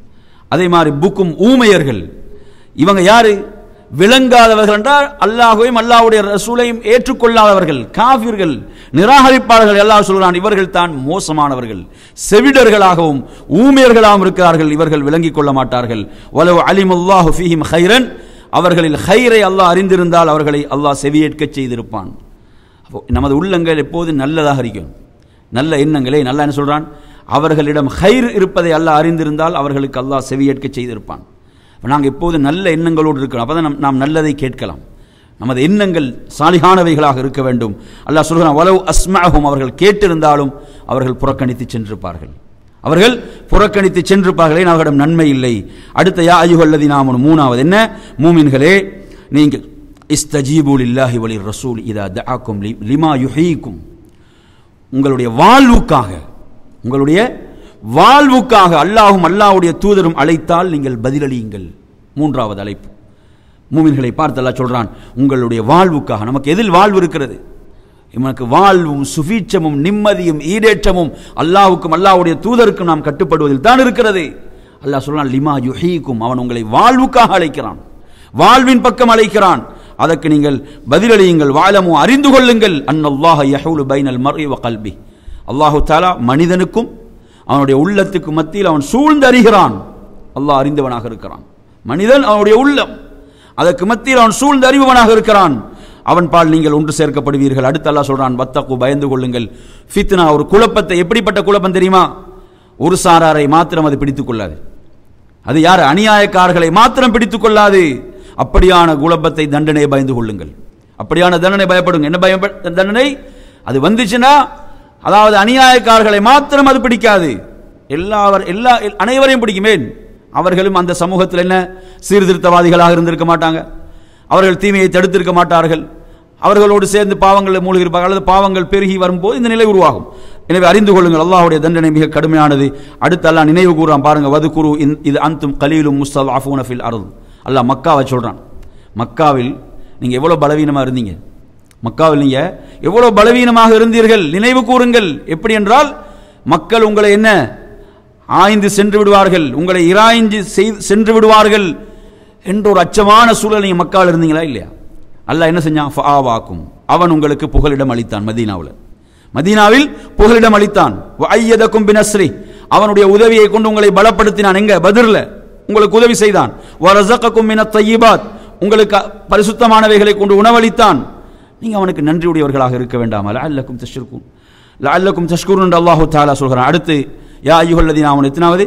அதே மாதிரி புக்கும் ஊமையர்கள் இவங்க யாரு விளங்காதவர்கள் என்றால் அல்லாஹுவையும் அல்லாஹ்வுடைய ரசூலையும் ஏற்றுக்கொள்ளாதவர்கள் காஃபிர்கள் நிராகரிப்பாளர்கள் எல்லாம் சொல்கிறான் இவர்கள் தான் மோசமானவர்கள் செவிடர்களாகவும் ஊமையர்களாகவும் இருக்கிறார்கள் இவர்கள் விளங்கிக் கொள்ள மாட்டார்கள் வலவு அலிமுல்லாஹு ஃபீஹிம் ஹைரன் அவர்களில் ஹைரை அல்லாஹ் அறிந்திருந்தால் அவர்களை அல்லாஹ் செவியேற்கச் செய்திருப்பான் அப்போ நமது உள்ளங்கள் எப்போது நல்லதாக இருக்கும் நல்ல எண்ணங்களே நல்லா என்ன சொல்றான் அவர்களிடம் ஹைர் இருப்பதை அல்லாஹ் அறிந்திருந்தால் அவர்களுக்கு அல்லாஹ் செவியேற்கச் செய்திருப்பான் அப்ப நாங்கள் எப்போது நல்ல எண்ணங்களோடு இருக்கிறோம் அப்போ தான் நாம் நல்லதை கேட்கலாம் நமது எண்ணங்கள் சாலிகானவைகளாக இருக்க வேண்டும் அல்லாஹ் சொல்கிறான் வலவு அஸ்மாகும் அவர்கள் கேட்டிருந்தாலும் அவர்கள் புறக்கணித்து சென்றிருப்பார்கள் அவர்கள் புறக்கணித்து சென்றிருப்பார்களே அவர்களிடம் நன்மை இல்லை அடுத்த யா அயுகல்லதி நாமன் மூணாவது என்ன மூமின்களே நீங்கள் இஸ்தஜீபுல் இல்லாஹி வலி ரசூல் இதா தஆக்கும் லி- லிமா யுஹீக்கும் உங்களுடைய வாழ்வுக்காக உங்களுடைய வாழ்வுக்காக அல்லாஹும் அல்லாஹ்வுடைய தூதரும் அழைத்தால் நீங்கள் பதிலளியுங்கள் மூன்றாவது அழைப்பு மூமின்களை பார்த்து அல்லாஹ் சொல்றான் உங்களுடைய வாழ்வுக்காக நமக்கு எதில் வாழ்வு இருக்கிறது நமக்கு வாழ்வும் சுபீட்சமும் நிம்மதியும் ஈடேற்றமும் அல்லாஹ்வுக்கும் அல்லாஹ்வுடைய தூதருக்கும் நாம் கட்டுப்படுவதில் தான் இருக்கிறது அல்லாஹ் சொல்றான் லிமா யுஹீக்கும் அவன் உங்களை வாழ்வுக்காக அழைக்கிறான் வாழ்வின் பக்கம் அழைக்கிறான் அதற்கு நீங்கள் பதிலளியுங்கள் வாழமோ அறிந்து கொள்ளுங்கள் அன்னல்லாஹ யஹூலு பைனல் மர்இ வ கல்பி அல்லாஹு தாலா மனிதனுக்கும் அவனுடைய உள்ளத்துக்கு மத்தியில் அவன் சூழ்ந்து அறிகிறான் அல்லாஹ் அறிந்தவனாக இருக்கிறான் மனிதன் அவனுடைய உள்ளம் அதற்கு மத்தியில் அவன் சூழ்ந்து அறிபவனாக இருக்கிறான் அவன் பால் நீங்கள் ஒன்று சேர்க்கப்படுவீர்கள் அடுத்து அல்லாஹ் சொல்றான் வத்தக்கு பயந்து கொள்ளுங்கள் ஃபித்னா ஒரு குழப்பத்தை எப்படிப்பட்ட குழப்பம் தெரியுமா ஒரு சாராரை மாத்திரம் அது பிடித்துக் கொள்ளாது அது யார் அநியாயக்காரர்களை மாத்திரம் பிடித்துக் கொள்ளாது அப்படியான குழப்பத்தை தண்டனையை பயந்து கொள்ளுங்கள் அப்படியான தண்டனை பயப்படுங்க என்ன பயம் தண்டனை அது வந்துச்சுன்னா அதாவது அநியாயக்காரர்களை மாத்திரம் அது பிடிக்காது எல்லாவர் எல்லா அனைவரையும் பிடிக்குமேன் அவர்களும் அந்த சமூகத்தில் என்ன சீர்திருத்தவாதிகளாக இருந்திருக்க மாட்டாங்க அவர்கள் தீமையை தடுத்திருக்க மாட்டார்கள் அவர்களோடு சேர்ந்து பாவங்களில் மூழ்கியிருப்பார்கள் அல்லது பாவங்கள் பெருகி வரும்போது இந்த நிலை உருவாகும் எனவே அறிந்து கொள்ளுங்கள் அல்லாஹ்வுடைய தண்டனை மிக கடுமையானது அடுத்து அல்லாஹ் நினைவு கூறான் பாருங்க வது குரு இது அந்தும் கலீலும் முஸ்தல் அஃபூன ஃபில் அருள் அல்லாஹ் மக்காவை சொல்றான் மக்காவில் நீங்க எவ்வளவு பலவீனமா இருந்தீங்க மக்காவில் நீங்க எவ்வளவு பலவீனமாக இருந்தீர்கள் நினைவு கூறுங்கள் எப்படி என்றால் மக்கள் உங்களை என்ன ஆய்ந்து சென்று விடுவார்கள் உங்களை இராய்ந்து செய்- சென்று விடுவார்கள் என்ற ஒரு அச்சமான சூழல் நீங்க மக்காவில் இருந்தீங்களா இல்லையா அல்லாஹ் என்ன செஞ்சான் ஃபாவாக்கும் அவன் உங்களுக்கு புகலிடம் அளித்தான் மதீனாவில் மதீனாவில் புகலிடம் அளித்தான் ஐயதக்கும் பினஸ்ரி அவனுடைய உதவியை கொண்டு உங்களை பலப்படுத்தினான் எங்க பதிர்ல உங்களுக்கு உதவி செய்தான் வரசக்கும் மின தையிபாத் உங்களுக்கு பரிசுத்தமானவைகளை கொண்டு உணவளித்தான் நீங்க அவனுக்கு நன்றியுடையவர்களாக இருக்க வேண்டாம் லஅல்லக்கும் தஷ்குரும் லஅல்லக்கும் தஷ்குரும் என்று அல்லாஹு தஆலா சொல்கிறான் அடுத்து யா அய்யுஹல்லதீன ஆமனு எத்தனாவது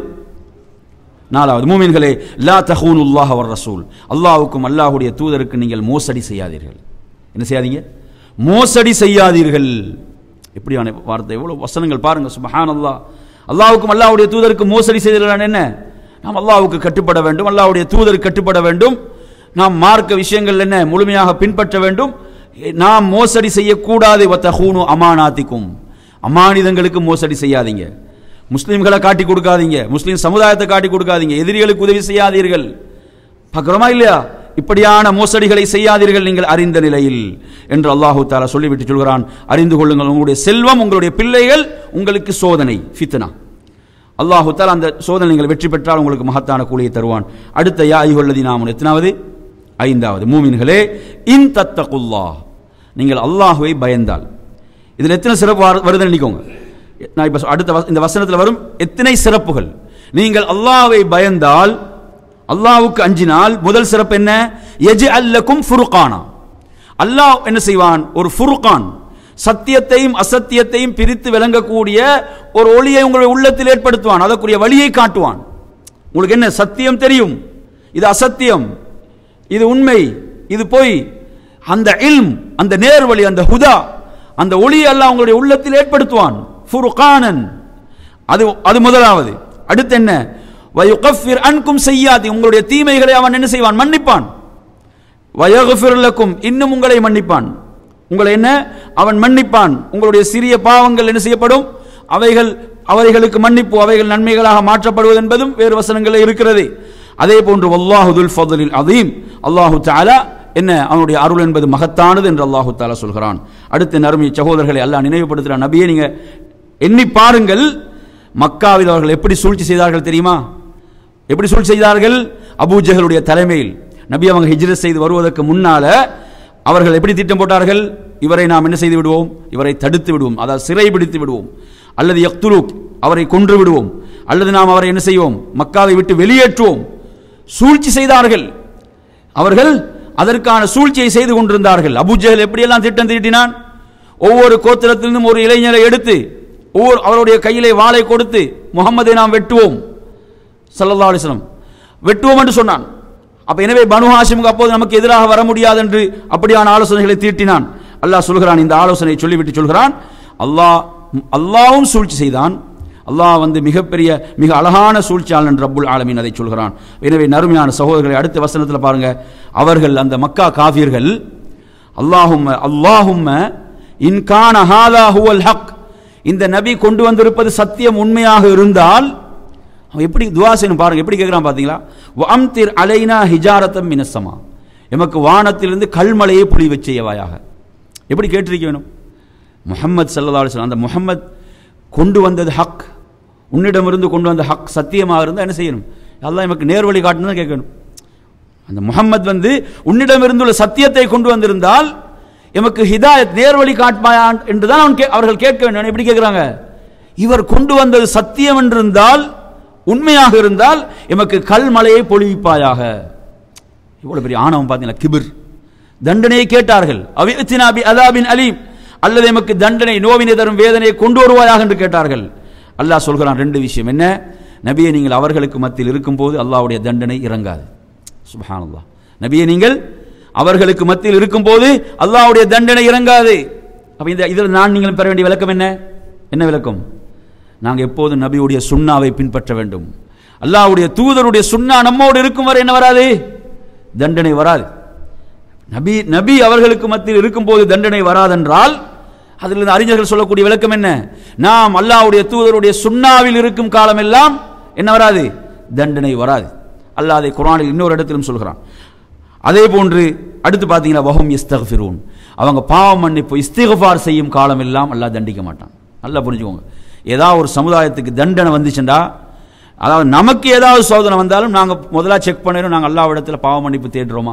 நாலாவது மூமின்களே லா தஹூனுல்லாஹ் வர் ரசூல் அல்லாஹ்வுக்கும் அல்லாஹ்வுடைய தூதருக்கு நீங்கள் மோசடி செய்யாதீர்கள் என்ன செய்யாதீங்க மோசடி செய்யாதீர்கள் எப்படியான வார்த்தை எவ்வளவு வசனங்கள் பாருங்க சுபஹானல்லாஹ் அல்லாஹ்வுக்கும் அல்லாஹ்வுடைய தூதருக்கு மோசடி செய்தீர்கள் என்ன நாம் அல்லாஹ்வுக்கு கட்டுப்பட வேண்டும் அல்லாஹ்வுடைய தூதருக்கு கட்டுப்பட வேண்டும் நாம் மார்க்க விஷயங்கள் என்ன முழுமையாக பின்பற்ற வேண்டும் நாம் மோசடி செய்யக்கூடாது வத்தஹூனு அமானாத்திக்கும் அமானிதங்களுக்கு மோசடி செய்யாதீங்க முஸ்லிம்களை காட்டி கொடுக்காதீங்க முஸ்லிம் சமுதாயத்தை காட்டி கொடுக்காதீங்க எதிரிகளுக்கு உதவி செய்யாதீர்கள் பார்க்கிறோமா இல்லையா இப்படியான மோசடிகளை செய்யாதீர்கள் நீங்கள் அறிந்த நிலையில் என்று அல்லாஹு தாலா சொல்லிவிட்டு சொல்கிறான் அறிந்து கொள்ளுங்கள் உங்களுடைய செல்வம் உங்களுடைய பிள்ளைகள் உங்களுக்கு சோதனை ஃபித்னா அல்லாஹு தாலா அந்த சோதனை நீங்கள் வெற்றி பெற்றால் உங்களுக்கு மகத்தான கூலியை தருவான் அடுத்த யா ஐஹொல்லதி நாமன் எத்தனாவது ஐந்தாவது மூமின்களே இன் தத்தகுல்லா நீங்கள் அல்லாஹுவை பயந்தால் இதில் எத்தனை சிறப்பு வரு- வருதுன்னு நினைக்கோங்க நான் இப்போ அடுத்த வச- இந்த வசனத்தில் வரும் எத்தனை சிறப்புகள் நீங்கள் அல்லாஹ்வை பயந்தால் அல்லாஹ்வுக்கு அஞ்சினால் முதல் சிறப்பு என்ன எஜ் அல்லக்கும் ஃபுருகானா அல்லாஹ் என்ன செய்வான் ஒரு ஃபுருகான் சத்தியத்தையும் அசத்தியத்தையும் பிரித்து விளங்கக்கூடிய ஒரு ஒளியை உங்களுடைய உள்ளத்தில் ஏற்படுத்துவான் அதற்குரிய வழியை காட்டுவான் உங்களுக்கு என்ன சத்தியம் தெரியும் இது அசத்தியம் இது உண்மை இது பொய் அந்த இல்ம் அந்த நேர்வழி அந்த ஹுதா அந்த ஒளி அல்லாஹ் உங்களுடைய உள்ளத்தில் ஏற்படுத்துவான் ஃபுர்கானன் அது அது முதலாவது அடுத்து என்ன வயுகஃபிர் அன்கும் செய்யாதி உங்களுடைய தீமைகளை அவன் என்ன செய்வான் மன்னிப்பான் வயகுஃபிர் லக்கும் இன்னும் உங்களை மன்னிப்பான் உங்களை என்ன அவன் மன்னிப்பான் உங்களுடைய சிறிய பாவங்கள் என்ன செய்யப்படும் அவைகள் அவைகளுக்கு மன்னிப்பு அவைகள் நன்மைகளாக மாற்றப்படுவது என்பதும் வேறு வசனங்களில் இருக்கிறது அதே போன்று வல்லாஹுதுல் ஃபதுலில் அதீம் அல்லாஹு தஆலா என்ன அவனுடைய அருள் என்பது மகத்தானது என்று அல்லாஹு தாலா சொல்கிறான் அடுத்த நறுமை சகோதரர்களை அல்லாஹ் நினைவுபடுத்துகிறான் நபியே நீங்க எண்ணி பாருங்கள் மக்காவில் அவர்கள் எப்படி சூழ்ச்சி செய்தார்கள் தெரியுமா எப்படி சூழ்ச்சி செய்தார்கள் அபூஜஹலுடைய தலைமையில் நபி அவங்க ஹிஜ்ரத் செய்து வருவதற்கு முன்னால அவர்கள் எப்படி திட்டம் போட்டார்கள் இவரை நாம் என்ன செய்து விடுவோம் இவரை தடுத்து விடுவோம் அதாவது சிறை பிடித்து விடுவோம் அல்லது யக்துலுக் அவரை கொன்று விடுவோம் அல்லது நாம் அவரை என்ன செய்வோம் மக்காவை விட்டு வெளியேற்றுவோம் சூழ்ச்சி செய்தார்கள் அவர்கள் அதற்கான சூழ்ச்சியை செய்து கொண்டிருந்தார்கள் அபூஜஹல் எப்படியெல்லாம் திட்டம் தீட்டினான் ஒவ்வொரு கோத்திரத்திலிருந்தும் ஒரு இளைஞரை எடுத்து ஒவ்வொரு அவருடைய கையிலே வாளை கொடுத்து முகம்மதை நாம் வெட்டுவோம் ஸல்லல்லாஹு அலைஹி வஸல்லம் வெட்டுவோம் என்று சொன்னான் அப்ப எனவே பனு ஹாஷிமுக்கு அப்போது நமக்கு எதிராக வர முடியாது என்று அப்படியான ஆலோசனைகளை தீட்டினான் அல்லாஹ் சொல்கிறான் இந்த ஆலோசனையை சொல்லிவிட்டு சொல்கிறான் அல்லாஹ் அல்லாவும் சூழ்ச்சி செய்தான் அல்லாஹ் வந்து மிகப்பெரிய மிக அழகான சூழ்ச்சியாளன் ரப்புல் ஆலமீன் அதை சொல்கிறான் எனவே நறுமையான சகோதரர்களை அடுத்த வசனத்தில் பாருங்க அவர்கள் அந்த மக்கா காஃபியர்கள் அல்லாஹும்ம அல்லாஹும்ம இன்கான ஹாதா ஹுவல் ஹக் இந்த நபி கொண்டு வந்திருப்பது சத்தியம் உண்மையாக இருந்தால் அவன் எப்படி துவா செய்யணும் பாருங்க எப்படி கேட்குறான் பார்த்தீங்களா அம்திர் அலைனா ஹிஜாரத்தம் மினசமா எமக்கு வானத்திலிருந்து கல்மலையை புலி வச்சையவாயாக எப்படி கேட்டிருக்க வேணும் முஹம்மது சல்லா அலிஸ்லாம் அந்த முஹம்மத் கொண்டு வந்தது ஹக் உன்னிடமிருந்து கொண்டு வந்த ஹக் சத்தியமாக இருந்தால் என்ன செய்யணும் அல்லாஹ் எமக்கு நேர்வழி காட்டணும் கேட்கணும் அந்த முஹம்மத் வந்து உன்னிடமிருந்துள்ள சத்தியத்தை கொண்டு வந்திருந்தால் எமக்கு ஹிதாயத் நேர்வழி காட்பாயா என்றுதான் அவன் கே- அவர்கள் கேட்க வேண்டும் எப்படி கேட்கிறாங்க இவர் கொண்டு வந்தது சத்தியம் என்றிருந்தால் உண்மையாக இருந்தால் எமக்கு கல்மலையை பொழிவிப்பாயாக இவ்வளவு பெரிய ஆணவம் பார்த்தீங்களா கிபிர் தண்டனையை கேட்டார்கள் அவித்தினாபி அதாபின் அலீம் அல்லது எமக்கு தண்டனை நோவினை தரும் வேதனையை கொண்டு வருவாயாக என்று கேட்டார்கள் அல்லாஹ் சொல்கிறான் ரெண்டு விஷயம் என்ன நபியை நீங்கள் அவர்களுக்கு மத்தியில் இருக்கும்போது அல்லாஹ்வுடைய தண்டனை இறங்காது சுப்ஹானல்லாஹ் நபியை நீங்கள் அவர்களுக்கு மத்தியில் இருக்கும்போது அல்லாஹ்வுடைய தண்டனை இறங்காது அப்ப இந்த இதில் நான் நீங்கள் பெற வேண்டிய விளக்கம் என்ன என்ன விளக்கம் நாங்கள் எப்போதும் நபியுடைய சுண்ணாவை பின்பற்ற வேண்டும் அல்லாஹ்வுடைய தூதருடைய சுண்ணா நம்மோடு இருக்கும் வரை என்ன வராது தண்டனை வராது நபி நபி அவர்களுக்கு மத்தியில் இருக்கும்போது தண்டனை வராதென்றால் அதில் அறிஞர்கள் சொல்லக்கூடிய விளக்கம் என்ன நாம் அல்லாஹ்வுடைய தூதருடைய சுண்ணாவில் இருக்கும் காலமெல்லாம் என்ன வராது தண்டனை வராது அல்லாஹ் அதை குர்ஆனில் இன்னொரு இடத்திலும் சொல்கிறான் அதே போன்று அடுத்து பார்த்தீங்கன்னா வஹும் இஸ்தக்ஃபிரூன் அவங்க பாவம் மன்னிப்பு இஸ்திகஃபார் செய்யும் காலம் எல்லாம் அல்லாஹ் தண்டிக்க மாட்டான் நல்லா புரிஞ்சுக்கோங்க ஏதாவது ஒரு சமுதாயத்துக்கு தண்டனை வந்துச்சுண்டா அதாவது நமக்கு ஏதாவது சோதனை வந்தாலும் நாங்கள் முதல்ல செக் பண்ணிடும் நாங்கள் அல்லாஹ்விடத்தில் பாவ மன்னிப்பு தேடுறோமா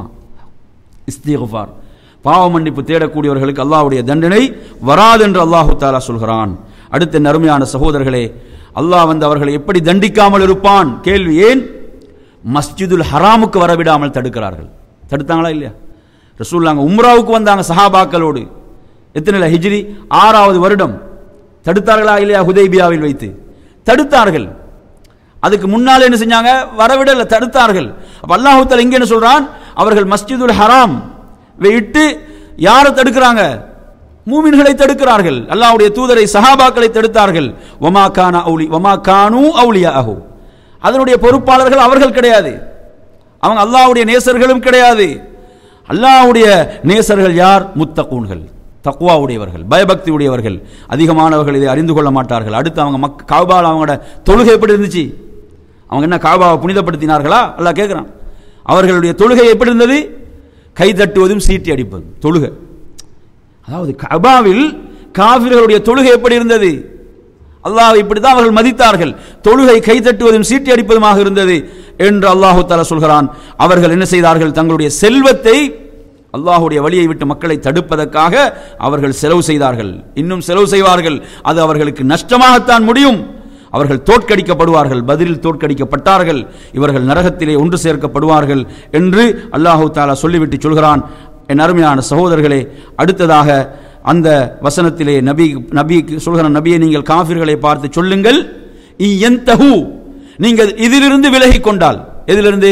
இஸ்திகஃபார் பாவ மன்னிப்பு தேடக்கூடியவர்களுக்கு அல்லாஹ்வுடைய தண்டனை வராது என்று அல்லாஹு தாலா சொல்கிறான் அடுத்த நறுமையான சகோதரர்களே அல்லாஹ் வந்து அவர்களை எப்படி தண்டிக்காமல் இருப்பான் கேள்வி ஏன் மஸ்ஜிதுல் ஹராமுக்கு வரவிடாமல் தடுக்கிறார்கள் தடுத்தாங்களா இல்லையா ரசூல்லாங்க உம்ராவுக்கு வந்தாங்க சஹாபாக்களோடு எத்தனை ஹிஜ்ரி ஆறாவது வருடம் தடுத்தார்களா இல்லையா ஹுதைபியாவில் வைத்து தடுத்தார்கள் அதுக்கு முன்னால என்ன செஞ்சாங்க வரவிடல தடுத்தார்கள் அப்ப அல்லாஹ் தஆலா இங்க என்ன சொல்றான் அவர்கள் மஸ்ஜிதுல் ஹராம் விட்டு யாரை தடுக்கிறாங்க மூமின்களை தடுக்கிறார்கள் அல்லாஹ்வுடைய தூதரை சஹாபாக்களை தடுத்தார்கள் வமா கான அவுலி வமா கானு அவுலியாஹு அதனுடைய பொறுப்பாளர்கள் அவர்கள் கிடையாது அவங்க அல்லாஹ்வுடைய நேசர்களும் கிடையாது அல்லாஹ்வுடைய நேசர்கள் யார் முத்தகூன்கள் தக்குவா உடையவர்கள் பயபக்தி உடையவர்கள் அதிகமானவர்கள் இதை அறிந்து கொள்ள மாட்டார்கள் அடுத்து அவங்க மக் காபால் அவங்களோட தொழுகை எப்படி இருந்துச்சு அவங்க என்ன காபாவை புனிதப்படுத்தினார்களா அல்லாஹ் கேட்குறான் அவர்களுடைய தொழுகை எப்படி இருந்தது கை தட்டுவதும் சீட்டி அடிப்பதும் தொழுகை அதாவது கபாவில் காவிர்களுடைய தொழுகை எப்படி இருந்தது அல்லாஹ் இப்படித்தான் அவர்கள் மதித்தார்கள் தொழுகை கை தட்டுவதும் சீட்டி அடிப்பதுமாக இருந்தது என்று அல்லாஹு தாலா சொல்கிறான் அவர்கள் என்ன செய்தார்கள் தங்களுடைய செல்வத்தை அல்லாஹுடைய வழியை விட்டு மக்களை தடுப்பதற்காக அவர்கள் செலவு செய்தார்கள் இன்னும் செலவு செய்வார்கள் அது அவர்களுக்கு நஷ்டமாகத்தான் முடியும் அவர்கள் தோற்கடிக்கப்படுவார்கள் பதிலில் தோற்கடிக்கப்பட்டார்கள் இவர்கள் நரகத்திலே ஒன்று சேர்க்கப்படுவார்கள் என்று அல்லாஹு தாலா சொல்லிவிட்டு சொல்கிறான் என் அருமையான சகோதரர்களே அடுத்ததாக அந்த வசனத்திலே நபி நபிக்கு சொல்கிற நபியை நீங்கள் காஃபிர்களை பார்த்து சொல்லுங்கள் இயந்தஹு நீங்கள் இதிலிருந்து விலகி கொண்டால் எதிலிருந்து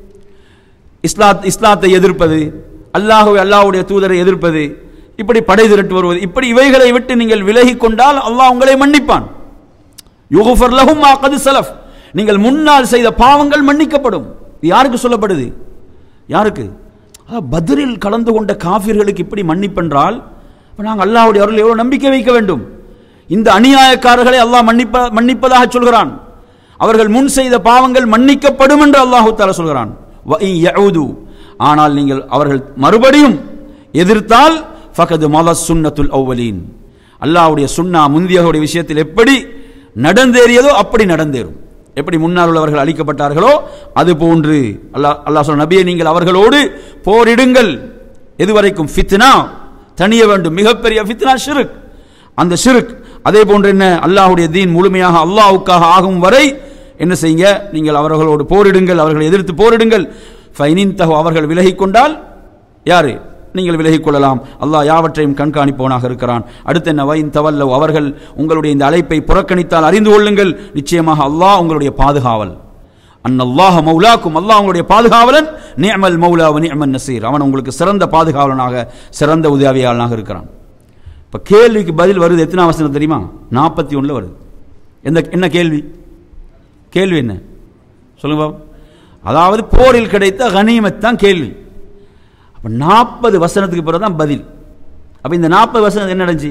இஸ்லாத் இஸ்லாத்தை எதிர்ப்பது அல்லாஹுவை அல்லாஹ்வுடைய தூதரை எதிர்ப்பது இப்படி படை திரட்டு வருவது இப்படி இவைகளை விட்டு நீங்கள் விலகி கொண்டால் அல்லாஹ் உங்களை மன்னிப்பான் யுகுஃபர் லஹும் மா கது சலஃப் நீங்கள் முன்னால் செய்த பாவங்கள் மன்னிக்கப்படும் இது யாருக்கு சொல்லப்படுது யாருக்கு அதாவது பத்ரில் கலந்து கொண்ட காஃபிர்களுக்கு இப்படி மன்னிப்பென்றால் இப்போ நாங்கள் அல்லாஹ்வுடைய அருள் எவ்வளவு நம்பிக்கை வைக்க வேண்டும் இந்த அநியாயக்காரர்களை அல்லாஹ் மன்னிப்ப மன்னிப்பதாக சொல்கிறான் அவர்கள் முன் செய்த பாவங்கள் மன்னிக்கப்படும் என்று அல்லாஹு தாலா சொல்கிறான் வ இன் யஊது. ஆனால் நீங்கள் அவர்கள் மறுபடியும் எதிர்த்தால் ஃபகது மல சுன்னத்துல் அவ்வலீன் அல்லாஹ்வுடைய சுன்னா முந்தியவருடைய விஷயத்தில் எப்படி நடந்தேறியதோ அப்படி நடந்தேறும் எப்படி முன்னால் உள்ளவர்கள் அழிக்கப்பட்டார்களோ அது போன்று அல்லாஹ் அல்லாஹ் சொன்ன நபியை நீங்கள் அவர்களோடு போரிடுங்கள் எதுவரைக்கும் ஃபித்னா தணிய வேண்டும் மிகப்பெரிய ஃபித்னா ஷிருக் அந்த ஷிருக் அதே போன்று என்ன அல்லாஹ்வுடைய தீன் முழுமையாக அல்லாஹ்வுக்காக ஆகும் வரை என்ன செய்யுங்க நீங்கள் அவர்களோடு போரிடுங்கள் அவர்களை எதிர்த்து போரிடுங்கள் ஃபைனின் தகு அவர்கள் விலகிக் கொண்டால் யாரு நீங்கள் விலகிக் கொள்ளலாம் அல்லாஹ் யாவற்றையும் கண்காணிப்பவனாக இருக்கிறான் அடுத்து என்ன வைன் தவல்லவ் அவர்கள் உங்களுடைய இந்த அழைப்பை புறக்கணித்தால் அறிந்து கொள்ளுங்கள் நிச்சயமாக அல்லாஹ் உங்களுடைய பாதுகாவல் அன்னல்லாஹ மௌலாக்கும் அல்லாஹ் உங்களுடைய பாதுகாவலன் நிஅமல் மௌலா வ நிஅமன் நசீர் அவன் உங்களுக்கு சிறந்த பாதுகாவலனாக சிறந்த உதவியாளனாக இருக்கிறான் இப்ப கேள்விக்கு பதில் வருது எத்தனை வசனம் தெரியுமா நாற்பத்தி ஒண்ணுல வருது எந்த என்ன கேள்வி கேள்வி என்ன சொல்லுங்க பாப்போம். அதாவது போரில் கிடைத்த கனிமத் தான் கேள்வி அப்ப நாற்பது வசனத்துக்கு பிறகு தான் பதில் அப்ப இந்த நாற்பது வசனம் என்ன நடந்துச்சு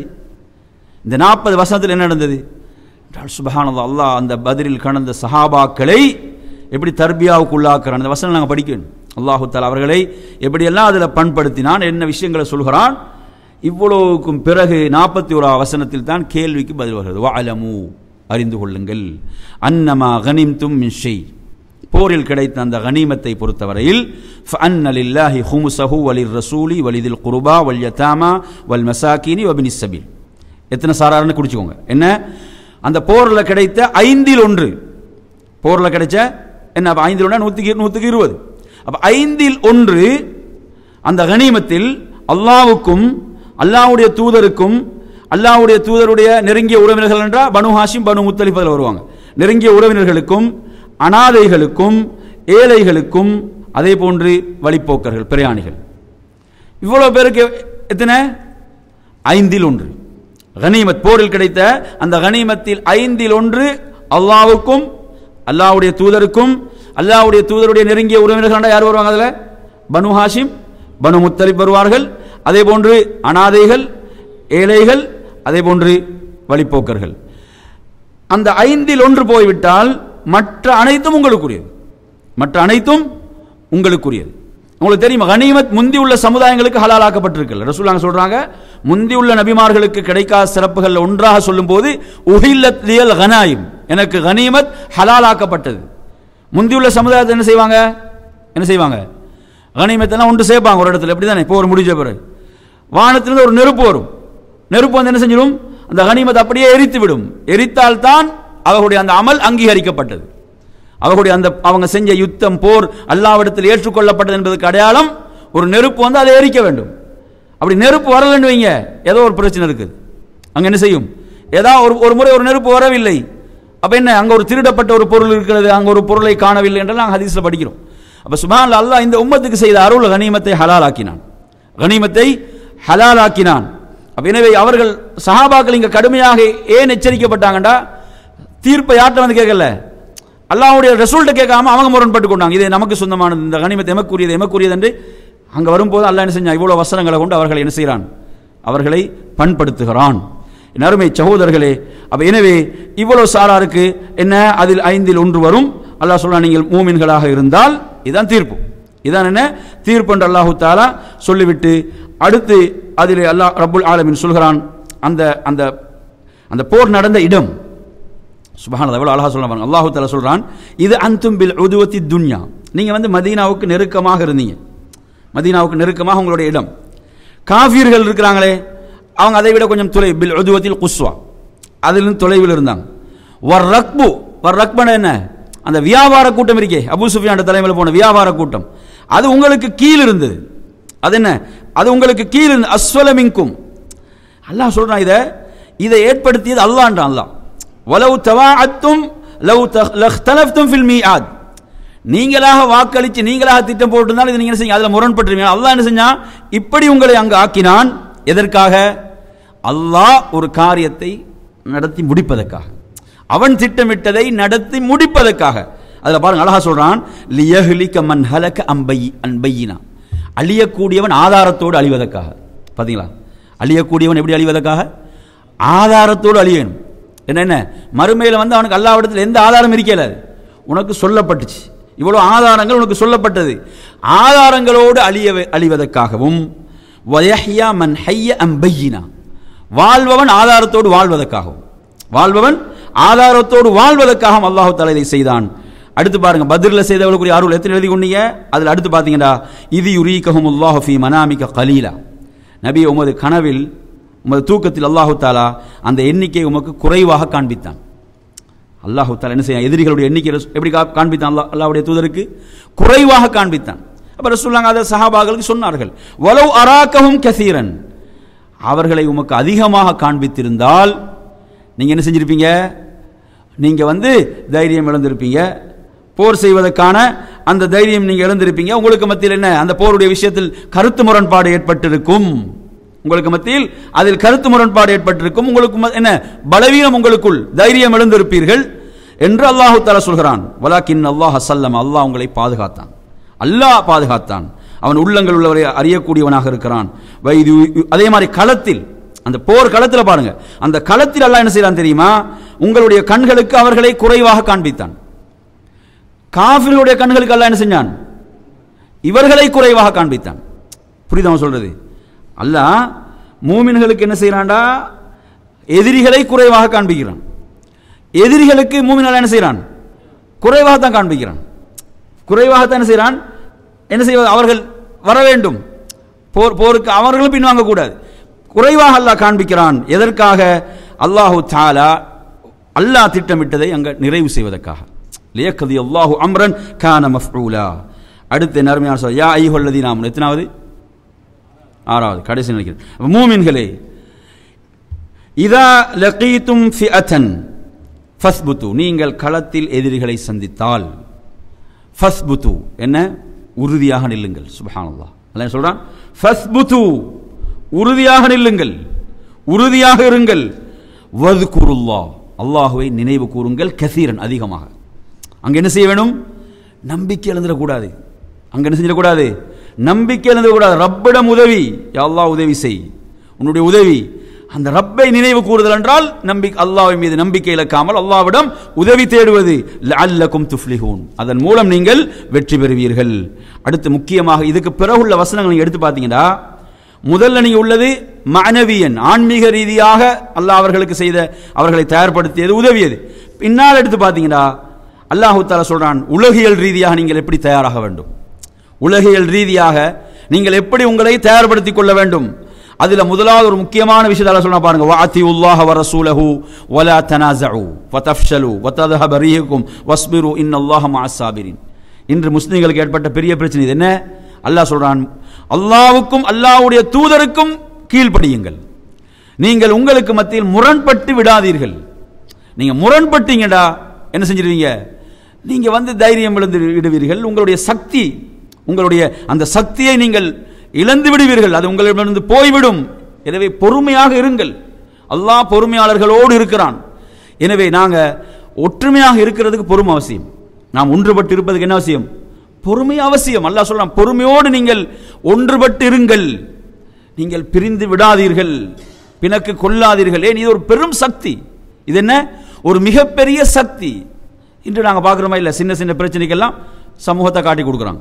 இந்த நாற்பது வசனத்தில் என்ன நடந்தது சுபஹானல்லாஹ் அல்லாஹ் அந்த பதிலில் கடந்த சஹாபாக்களை எப்படி தர்பியாவுக்கு உள்ளாக்குறான் அந்த வசனம் நாங்கள் படிக்கணும் அல்லாஹு தாலா அவர்களை எப்படியெல்லாம் அதில் பண்படுத்தினான் என்ன விஷயங்களை சொல்கிறான் இவ்வளவுக்கும் பிறகு நாற்பத்தி ஓரா வசனத்தில் தான் கேள்விக்கு பதில் வருகிறது வஅலமு அறிந்து கொள்ளுங்கள் அன்னமா கனிம்தும் மின் ஷை போரில் கிடைத்த அந்த கனிமத்தை பொறுத்தவரையில் فَأَنَّ لِلَّهِ خُمُسَهُ وَلِلرَّسُولِ وَلِذِي الْقُرْبَى وَالْيَتَامَى وَالْمَسَاكِينِ وَابْنِ السَّبِيلِ எத்தனை சாராருன்னு குடிச்சுக்கோங்க என்ன அந்த போரில் கிடைத்த ஐந்தில் ஒன்று போரில் கிடைச்ச என்ன அப்ப ஐந்தில் ஒன்று நூற்றுக்கு நூற்றுக்கு இருபது அப்போ ஐந்தில் ஒன்று அந்த கனிமத்தில் அல்லாவுக்கும் அல்லாஹ்வுடைய தூதருக்கும் அல்லாஹ்வுடைய தூதருடைய நெருங்கிய உறவினர்கள் என்றால் பனு ஹாஷிம் பனு முத்தலிஃப் அதில் வருவாங்க நெருங்கிய உறவினர்களுக்கும் அனாதைகளுக்கும் ஏழைகளுக்கும் அதே போன்று வழிப்போக்கர்கள் பிரயாணிகள் இவ்வளவு பேருக்கு எத்தனை ஐந்தில் ஒன்று கனிமத் போரில் கிடைத்த அந்த கனிமத்தில் ஐந்தில் ஒன்று அல்லாவுக்கும் அல்லாஹ்வுடைய தூதருக்கும் அல்லாஹ்வுடைய தூதருடைய நெருங்கிய உறவினர்கள் யார் வருவாங்க அதுல பனு ஹாஷிம் பனு முத்தலிப் வருவார்கள் அதே போன்று அனாதைகள் ஏழைகள் அதே போன்று வழிப்போக்கர்கள் அந்த ஐந்தில் ஒன்று போய்விட்டால் மற்ற அனைத்தும் உங்களுக்குரியது மற்ற அனைத்தும் உங்களுக்குரியது உங்களுக்கு தெரியுமா கனிமத் முந்தி உள்ள சமுதாயங்களுக்கு ஹலாலாக்கப்பட்டிருக்கல ரசூலாங்க சொல்றாங்க முந்தி உள்ள நபிமார்களுக்கு கிடைக்காத சிறப்புகள் ஒன்றாக சொல்லும்போது உஹில்லத் லியல் கனாயிம் எனக்கு கனிமத் ஹலாலாக்கப்பட்டது முந்தி உள்ள சமுதாயத்தை என்ன செய்வாங்க என்ன செய்வாங்க கனிமத்தெல்லாம் ஒன்று சேர்ப்பாங்க ஒரு இடத்துல எப்படி தானே போர் முடிஞ்ச பிறகு வானத்திலிருந்து ஒரு நெருப்பு வரும் நெருப்பு வந்து என்ன செஞ்சிடும் அந்த கனிமத்தை அப்படியே எரித்து விடும் எரித்தால் தான் அவர்களுடைய அந்த அமல் அங்கீகரிக்கப்பட்டது அவர்களுடைய அந்த அவங்க செஞ்ச யுத்தம் போர் அல்லாவிடத்தில் ஏற்றுக்கொள்ளப்பட்டது என்பதற்கு அடையாளம் ஒரு நெருப்பு வந்து அதை எரிக்க வேண்டும் அப்படி நெருப்பு வரலன்னு வைங்க ஏதோ ஒரு பிரச்சனை இருக்குது அங்க என்ன செய்யும் ஏதாவது ஒரு ஒரு முறை ஒரு நெருப்பு வரவில்லை அப்ப என்ன அங்க ஒரு திருடப்பட்ட ஒரு பொருள் இருக்கிறது அங்க ஒரு பொருளை காணவில்லை என்றெல்லாம் நாங்கள் ஹதீஸ்ல படிக்கிறோம் அப்ப சுபான் அல்லாஹ் இந்த உம்மத்துக்கு செய்த அருள் கனிமத்தை ஹலாலாக்கினான் கனிமத்தை ஹலாலாக்கினான் அப்ப எனவே அவர்கள் சஹாபாக்கள் இங்க கடுமையாக ஏன் எச்சரிக்கப்பட்டாங்கடா தீர்ப்பை யார்ட்ட வந்து கேட்கல அல்லாஹ்வுடைய ரசூல்ட்ட கேட்காம அவங்க முரண்பட்டு கொண்டாங்க இது நமக்கு சொந்தமானது இந்த கனிமத்தை எமக்குரியது எமக்குரியது என்று அங்க வரும்போது அல்லாஹ் என்ன செஞ்சான் இவ்வளவு வசனங்களை கொண்டு அவர்களை என்ன செய்கிறான் அவர்களை பண்படுத்துகிறான் என் அருமை சகோதரர்களே அப்ப எனவே இவ்வளவு சாராருக்கு என்ன அதில் ஐந்தில் ஒன்று வரும் அல்லாஹ் சொல்றான் நீங்கள் மூமின்களாக இருந்தால் இதான் தீர்ப்பு இதான் என்ன தீர்ப்பு என்று அல்லாஹு தாலா சொல்லிவிட்டு அடுத்து அதில் அல்லாஹ் ரப்புல் ஆலமின் சொல்கிறான் அந்த அந்த அந்த போர் நடந்த இடம் சுபஹானல்லாஹ் எவ்வளவு அழகா சொல்றான் பாருங்க அல்லாஹ் தஆலா சொல்றான் இது அன்தும் பில் உதுவத்தி துன்யா நீங்க வந்து மதீனாவுக்கு நெருக்கமாக இருந்தீங்க மதீனாவுக்கு நெருக்கமாக உங்களுடைய இடம் காஃபியர்கள் இருக்கிறாங்களே அவங்க அதை விட கொஞ்சம் தொலை பில் உதுவத்தில் குஸ்வா அதிலிருந்து தொலைவில் இருந்தாங்க வர் ரக்பு வர் ரக்பன என்ன அந்த வியாபார கூட்டம் இருக்கே அபூ சுஃபியான் தலைமையில் போன வியாபார கூட்டம் அது உங்களுக்கு கீழ் இருந்தது அது என்ன அது உங்களுக்கு கீழ் இருந்து அஸ்வலமிங்கும் அல்லாஹ் சொல்றான் இதை இதை ஏற்படுத்தியது அல்லான்றான் அல்லாஹ் வலவு தவாஅத்தும் லவ் லஹ்தலஃப்தும் ஃபில் மீஆத் நீங்களாக வாக்களித்து நீங்களாக திட்டம் போட்டிருந்தால் இது நீங்க என்ன செய்யுங்க அதில் முரண்பட்டுருவீங்க அல்லாஹ் என்ன செஞ்சான் இப்படி உங்களை அங்கு ஆக்கினான் எதற்காக அல்லாஹ் ஒரு காரியத்தை நடத்தி முடிப்பதற்காக அவன் திட்டமிட்டதை நடத்தி முடிப்பதற்காக அதில் பாருங்க அழகா சொல்றான் லியஹ்லிக மன் ஹலக அம்பை அன்பையினா அழியக்கூடியவன் ஆதாரத்தோடு அழிவதற்காக பாத்தீங்களா அழியக்கூடியவன் எப்படி அழிவதற்காக ஆதாரத்தோடு அழியணும் என்ன என்ன மறுமையில் வந்து அவனுக்கு அல்லாவிடத்தில் எந்த ஆதாரம் இருக்கல உனக்கு சொல்லப்பட்டுச்சு இவ்வளவு ஆதாரங்கள் உனக்கு சொல்லப்பட்டது ஆதாரங்களோடு அழிய அழிவதற்காகவும் வயஹ்யா மன் ஹய்ய அம்பையினா வாழ்பவன் ஆதாரத்தோடு வாழ்வதற்காகவும் வாழ்பவன் ஆதாரத்தோடு வாழ்வதற்காகவும் அல்லாஹு தஆலா இதை செய்தான் அடுத்து பாருங்க பத்ரில் செய்தவர்களுக்குரிய அருள் எத்தனை எழுதி கொண்டீங்க அதில் அடுத்து பார்த்தீங்கன்னா இது யுரீகஹும் அல்லாஹு ஃபி மனாமிக கலீலா நபி உமது கனவில் உமது தூக்கத்தில் அல்லாஹு தாலா அந்த எண்ணிக்கையை உமக்கு குறைவாக காண்பித்தான் அல்லாஹு தாலா என்ன செய்ய எதிரிகளுடைய எண்ணிக்கை எப்படி கா- காண்பித்தான் அல்லாஹ் அல்லாஹ்வுடைய தூதருக்கு குறைவாக காண்பித்தான் அப்ப ரசூலுல்லாஹ் அதை சஹாபாக்களுக்கு சொன்னார்கள் வலவ் அராக்கஹும் கசீரன் அவர்களை உமக்கு அதிகமாக காண்பித்திருந்தால் நீங்க என்ன செஞ்சிருப்பீங்க நீங்க வந்து தைரியம் இழந்திருப்பீங்க போர் செய்வதற்கான அந்த தைரியம் நீங்க இழந்திருப்பீங்க உங்களுக்கு மத்தியில் என்ன அந்த போருடைய விஷயத்தில் கருத்து முரண்பாடு ஏற்பட்டிருக்கும் உங்களுக்கு மத்தியில் அதில் கருத்து முரண்பாடு ஏற்பட்டிருக்கும் உங்களுக்கு ம- என்ன பலவீனம் உங்களுக்குள் தைரியம் இழந்திருப்பீர்கள் என்று அல்லாஹு தஆலா சொல்கிறான் வலாக்கின் அல்லாஹ் சல்லம் அல்லாஹ் உங்களை பாதுகாத்தான் அல்லாஹ் பாதுகாத்தான் அவன் உள்ளங்கள் உள்ளவரை அறியக்கூடியவனாக இருக்கிறான் வைது அதே மாதிரி களத்தில் அந்த போர் களத்தில் பாருங்க அந்த களத்தில் அல்லாஹ் என்ன செய்யறான் தெரியுமா உங்களுடைய கண்களுக்கு அவர்களை குறைவாக காண்பித்தான் காஃபிர்களுடைய கண்களுக்கு அல்லாஹ் என்ன செஞ்சான் இவர்களை குறைவாக காண்பித்தான் புரியுதா அவன் சொல்றது அல்லாஹ் மூமின்களுக்கு என்ன செய்யறான்டா எதிரிகளை குறைவாக காண்பிக்கிறான் எதிரிகளுக்கு மூமின் என்ன செய்யறான் குறைவாக தான் காண்பிக்கிறான் குறைவாகத்தான் என்ன செய்கிறான் என்ன செய்வது அவர்கள் வர வேண்டும் போர் போருக்கு அவர்களும் பின்வாங்க கூடாது குறைவாக அல்லாஹ் காண்பிக்கிறான் எதற்காக அல்லாஹு தாலா அல்லாஹ் திட்டமிட்டதை அங்க நிறைவு செய்வதற்காக லியக்கதி அல்லாஹு அம்ரன் கான மஃபூலா அடுத்து நர்மையான சொல் யா ஐஹொல்லதி நாம் எத்தனாவது ஆறாவது கடைசி நினைக்கிறேன் அப்ப மூமின்களே இதா லகீத்தும் ஃபிஅத்தன் ஃபஸ்புத்து நீங்கள் களத்தில் எதிரிகளை சந்தித்தால் ஃபஸ்புத்து என்ன உறுதியாக நில்லுங்கள் சுபஹானல்லாஹ் அல்லாஹ் சொல்றான் ஃபஸ்புத்து உறுதியாக நில்லுங்கள் உறுதியாக இருங்கள் வதுகுருல்லாஹ் அல்லாஹுவை நினைவு கூறுங்கள் கசீரன் அதிகமாக அங்க என்ன செய்ய வேணும் நம்பிக்கை இழந்துடக்கூடாது அங்க என்ன செஞ்சிடக்கூடாது நம்பிக்கை இழந்துடக்கூடாது ரப்பிடம் உதவி யா அல்லாஹ் உதவி செய் உன்னுடைய உதவி அந்த ரப்பை நினைவு கூறுதல் என்றால் நம்பி அல்லாஹ்வின் மீது நம்பிக்கை இழக்காமல் அல்லாஹ்விடம் உதவி தேடுவது லஅல்லக்கும் துஃப்லிஹூன் அதன் மூலம் நீங்கள் வெற்றி பெறுவீர்கள் அடுத்து முக்கியமாக இதுக்கு பிறகுள்ள வசனங்கள் நீங்க எடுத்து பார்த்தீங்கன்னா முதல்ல நீங்க உள்ளது மனவியன் ஆன்மீக ரீதியாக அல்லாஹ் அவர்களுக்கு செய்த அவர்களை தயார்படுத்தியது உதவியது பின்னால் எடுத்து பார்த்தீங்கன்னா அல்லாஹு தாலா சொல்றான் உலகியல் ரீதியாக நீங்கள் எப்படி தயாராக வேண்டும் உலகியல் ரீதியாக நீங்கள் எப்படி உங்களை தயார்படுத்திக் கொள்ள வேண்டும் அதுல முதலாவது ஒரு முக்கியமான விஷயத்தை அல்லாஹ் சொல்றா பாருங்க வாத்தி உல்லாஹ வ ரசூலஹு வலா தனாஸஉ ஃபதஃப்ஷலு வதذهب ரீஹுக்கும் வஸ்பிரு இன்னல்லாஹ மஅஸ் சாபிரின் இன்று முஸ்லிம்களுக்கு ஏற்பட்ட பெரிய பிரச்சனை இது என்ன அல்லாஹ் சொல்றான் அல்லாஹ்வுக்கும் அல்லாஹ்வுடைய தூதருக்கும் கீழ்ப்படியுங்கள் நீங்கள் உங்களுக்கு மத்தியில் முரண்பட்டு விடாதீர்கள் நீங்க முரண்பட்டீங்கடா என்ன செஞ்சிருவீங்க நீங்க வந்து தைரியம் இழந்து விடுவீர்கள் உங்களுடைய சக்தி உங்களுடைய அந்த சக்தியை நீங்கள் இழந்து விடுவீர்கள் அது உங்களிடமிருந்து போய்விடும் எனவே பொறுமையாக இருங்கள் அல்லாஹ் பொறுமையாளர்களோடு இருக்கிறான் எனவே நாங்க ஒற்றுமையாக இருக்கிறதுக்கு பொறுமை அவசியம் நாம் ஒன்றுபட்டு இருப்பதுக்கு என்ன அவசியம் பொறுமை அவசியம் அல்லாஹ் சொல்றான் பொறுமையோடு நீங்கள் ஒன்றுபட்டு இருங்கள் நீங்கள் பிரிந்து விடாதீர்கள் பிணக்கு கொள்ளாதீர்கள் ஏன் இது ஒரு பெரும் சக்தி இது என்ன ஒரு மிகப்பெரிய சக்தி இன்று நாங்கள் பார்க்குறோமா இல்லை சின்ன சின்ன பிரச்சனைக்கெல்லாம் சமூகத்தை காட்டி கொடுக்குறாங்க